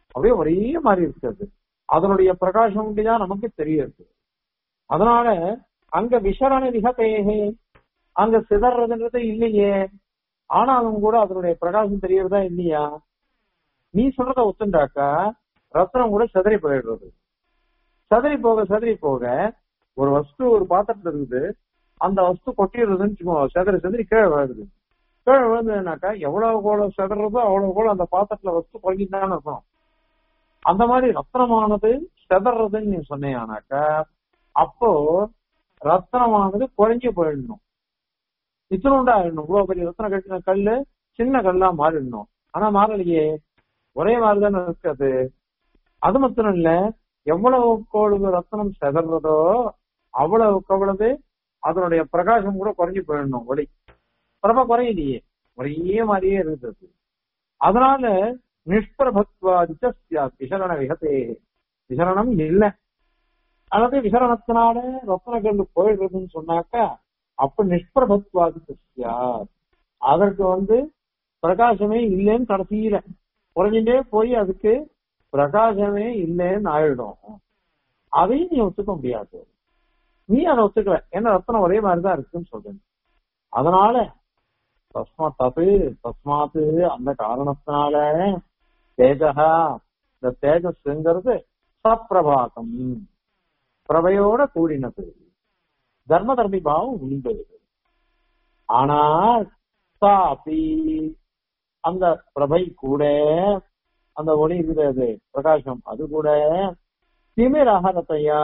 அப்படியே ஒரே மாதிரி இருக்கிறது அதனுடைய பிரகாசம் தான் நமக்கு தெரியுது அதனால அங்க விசரண விகதேகே அங்க சிதறதுன்றது இல்லையே ஆனாலும் கூட அதனுடைய பிரகாசம் தெரியறதா இல்லையா நீ சொல்றத ஒத்துண்டாக்கா ரத்னம் கூட சிதறி போயிடுறது சதறி போக சதறி போக ஒரு வஸ்து ஒரு பாத்திரத்துல இருக்குது அந்த வஸ்து கொட்டிடுறதுன்னு வச்சுக்கோங்க செதறி செதறி கீழே விழுது கீழே விழுந்ததுனாக்கா எவ்வளவு கோல செதறதோ அவ்வளவு கோல அந்த பாத்திரத்துல வஸ்து குறைஞ்சிட்டான்னு இருக்கும் அந்த மாதிரி ரத்னமானது செதறதுன்னு நீ சொன்னீங்கன்னாக்கா அப்போ ரத்னமானது குறைஞ்சு போயிடணும் இத்தனோண்டா ஆயிடணும் இவ்வளவு பெரிய ரத்ன கட்டின கல்லு சின்ன கல்லா மாறிடணும் ஆனா மாறலையே ஒரே மாதிரிதானே இருக்காது அது மாத்திரம் இல்ல எவ்வளவு கோளுக்கு ரத்னம் செதறதோ அவ்வளவுக்கு அவ்வளவு அதனுடைய பிரகாசம் கூட குறைஞ்சு போயிடணும் ஒளி பிரப குறையிலையே ஒரே மாதிரியே இருந்தது அதனால நிஷ்பிரபத்வாதிச்ச விசரண விகதே விசரணம் இல்லை அல்லது விசரணத்தினால ரத்னகல் போயிடுறதுன்னு சொன்னாக்கா அப்ப நிஷ்பிரபத்வாதிச்ச அதற்கு வந்து பிரகாசமே இல்லைன்னு கடைசியில குறைஞ்சிட்டே போய் அதுக்கு பிரகாசமே இல்லைன்னு ஆயிடும் அதையும் நீ ஒத்துக்க முடியாது நீ அதை ஒத்துக்கல ஏன்னா ரத்தனம் ஒரே மாதிரிதான் இருக்குன்னு சொல்றேன் அதனால தஸ்மா தப்பு தஸ்மாத்து அந்த காரணத்தினால தேஜகா இந்த தேஜஸ்ங்கிறது சப்பிரபாகம் பிரபையோட கூடினது தர்ம தர்மி பாவம் உண்டு ஆனால் சாபி அந்த பிரபை கூட அந்த ஒளி இருக்கிறது பிரகாசம் அது கூட திமிர் அகரத்தையா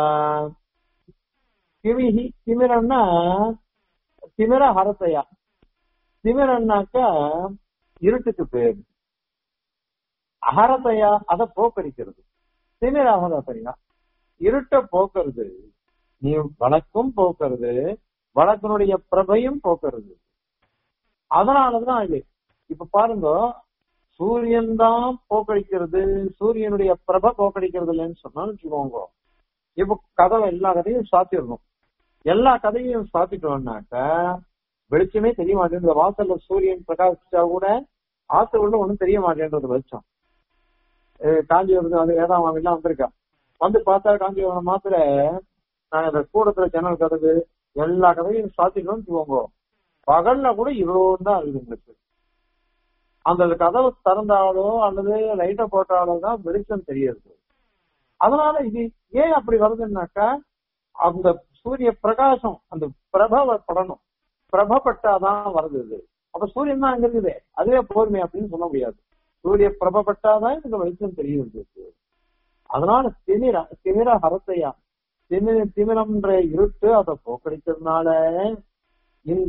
கிமிஹி திமிரன்னா திமிர ஹரத்தையா திமிரன்னாக்கா இருட்டுக்கு பேரு அகரத்தையா அதை போக்கடிக்கிறது திமிர அகரத்தையா இருட்ட போக்குறது நீ வழக்கும் போக்குறது வழக்கினுடைய பிரபையும் போக்குறது அதனாலதான் இது இப்ப பாருங்க சூரியன் தான் போக்கடிக்கிறது சூரியனுடைய பிரப போக்கடிக்கிறது இல்லைன்னு சொன்னான்னு வச்சுக்கோங்க இப்ப கதவை எல்லா கதையும் சாத்திடணும் எல்லா கதையும் சாத்திட்டோம்னாக்க வெளிச்சமே தெரிய மாட்டேங்குது வாசல்ல சூரியன் பிரகாசிச்சா கூட ஆத்து உள்ள ஒண்ணும் தெரிய மாட்டேன்றது வெளிச்சம் காஞ்சிபுரத்துக்கு வந்து வேதாம் எல்லாம் வந்திருக்கா வந்து பார்த்தா காஞ்சிபுரம் மாத்திர நான் இந்த கூடத்துல ஜன்னல் கதவு எல்லா கதையும் சாத்திட்டோம்னு வச்சுக்கோங்க பகல்ல கூட இவ்வளவு தான் இருக்குது உங்களுக்கு அந்த கதவு திறந்தாலோ அல்லது லைட்டை போட்டாலோ தான் வெளிச்சம் தெரியுது அதனால இது ஏன் அப்படி வருதுன்னாக்கா அந்த சூரிய பிரகாசம் அந்த பிரபவ படணும் பிரபப்பட்டாதான் வருது இது அப்ப சூரியன் தான் அங்க இருக்குது அதுவே போர்மை அப்படின்னு சொல்ல முடியாது சூரிய பிரபப்பட்டாதான் இந்த வெளிச்சம் தெரியுது அதனால திமிர திமிர ஹரத்தையா திமிர திமிரம்ன்ற இருட்டு அதை போக்கடிக்கிறதுனால இந்த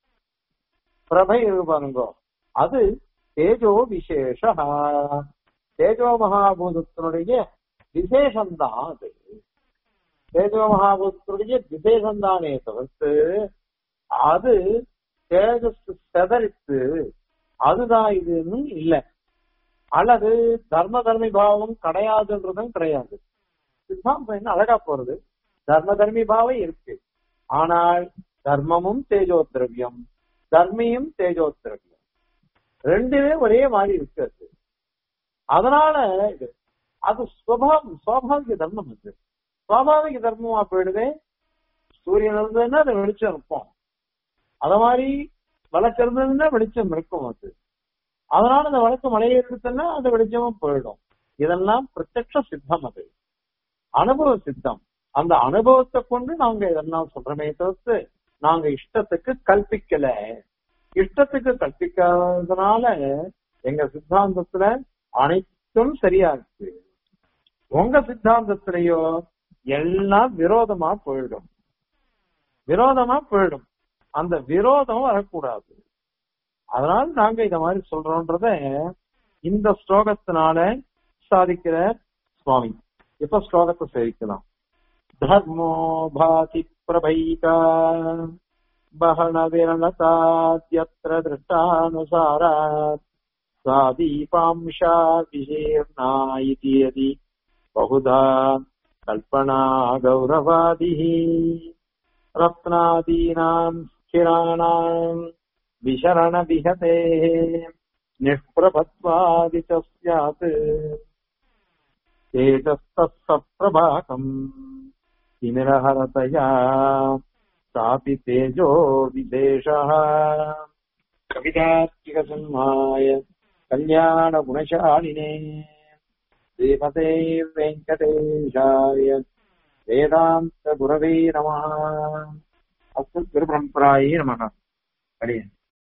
பிரபை இருக்கு பாருங்க அது தேஜோ விசேஷ தேஜோ மகாபூதத்தினுடைய விசேஷம்தான் அது தேஜோ மகாபூதத்தினுடைய விசேஷம்தானே தவிர்த்து அது தேஜஸ் செதறித்து அதுதான் இதுன்னு இல்லை அல்லது தர்ம தர்மி பாவம் கிடையாதுன்றதும் கிடையாது சித்தாந்தம் என்ன அழகா போறது தர்ம தர்மி பாவம் இருக்கு ஆனால் தர்மமும் தேஜோ திரவியம் தர்மியும் தேஜோ திரவியம் ரெண்டுமே ஒரே மாதிரி இருக்கிறது அதனால இது அது சுவாவம் சுவாபாவிக தர்மம் அது சுவாபாவிக தர்மமா போயிடுது சூரியன் இருந்ததுன்னா அது வெளிச்சம் இருக்கும் அத மாதிரி வழக்கு இருந்ததுன்னா வெளிச்சம் இருக்கும் அது அதனால அந்த வழக்கு மழையை எடுத்துன்னா அந்த வெளிச்சமும் போயிடும் இதெல்லாம் பிரத்யக்ஷ சித்தம் அது அனுபவ சித்தம் அந்த அனுபவத்தை கொண்டு நாங்க இதெல்லாம் சொல்றமே தவிர்த்து நாங்க இஷ்டத்துக்கு கல்பிக்கல இஷ்டத்துக்கு கற்பிக்காததுனால எங்க சித்தாந்தத்துல அனைத்தும் சரியா இருக்கு உங்க சித்தாந்தத்திலேயோ எல்லாம் விரோதமா போயிடும் விரோதமா போயிடும் அந்த விரோதம் வரக்கூடாது அதனால நாங்க இத மாதிரி சொல்றோன்றத இந்த ஸ்லோகத்தினால சாதிக்கிற சுவாமி இப்ப ஸ்லோகத்தை சேவிக்கலாம் தர்மோ பாதி பிரபைகா बहनविरणताद्यत्र दृष्टानुसारात् सा दीपांशा विशीर्णा इति यदि बहुधा कल्पना गौरवादिः रत्नादीनाम् स्थिराणाम् विशरणविहतेः निष्प्रभत्वादि च स्यात् तेजस्तत्सप्रभाकम् तिमिरहरतया सापि तेजो विदेशः कवितात्मिकसन्माय कल्याणगुणशालिने श्रीमते वेङ्कटेशाय वेदान्तगुरवे नमः अस्मद्गुरुपरम्परायै नमः हरि ओम्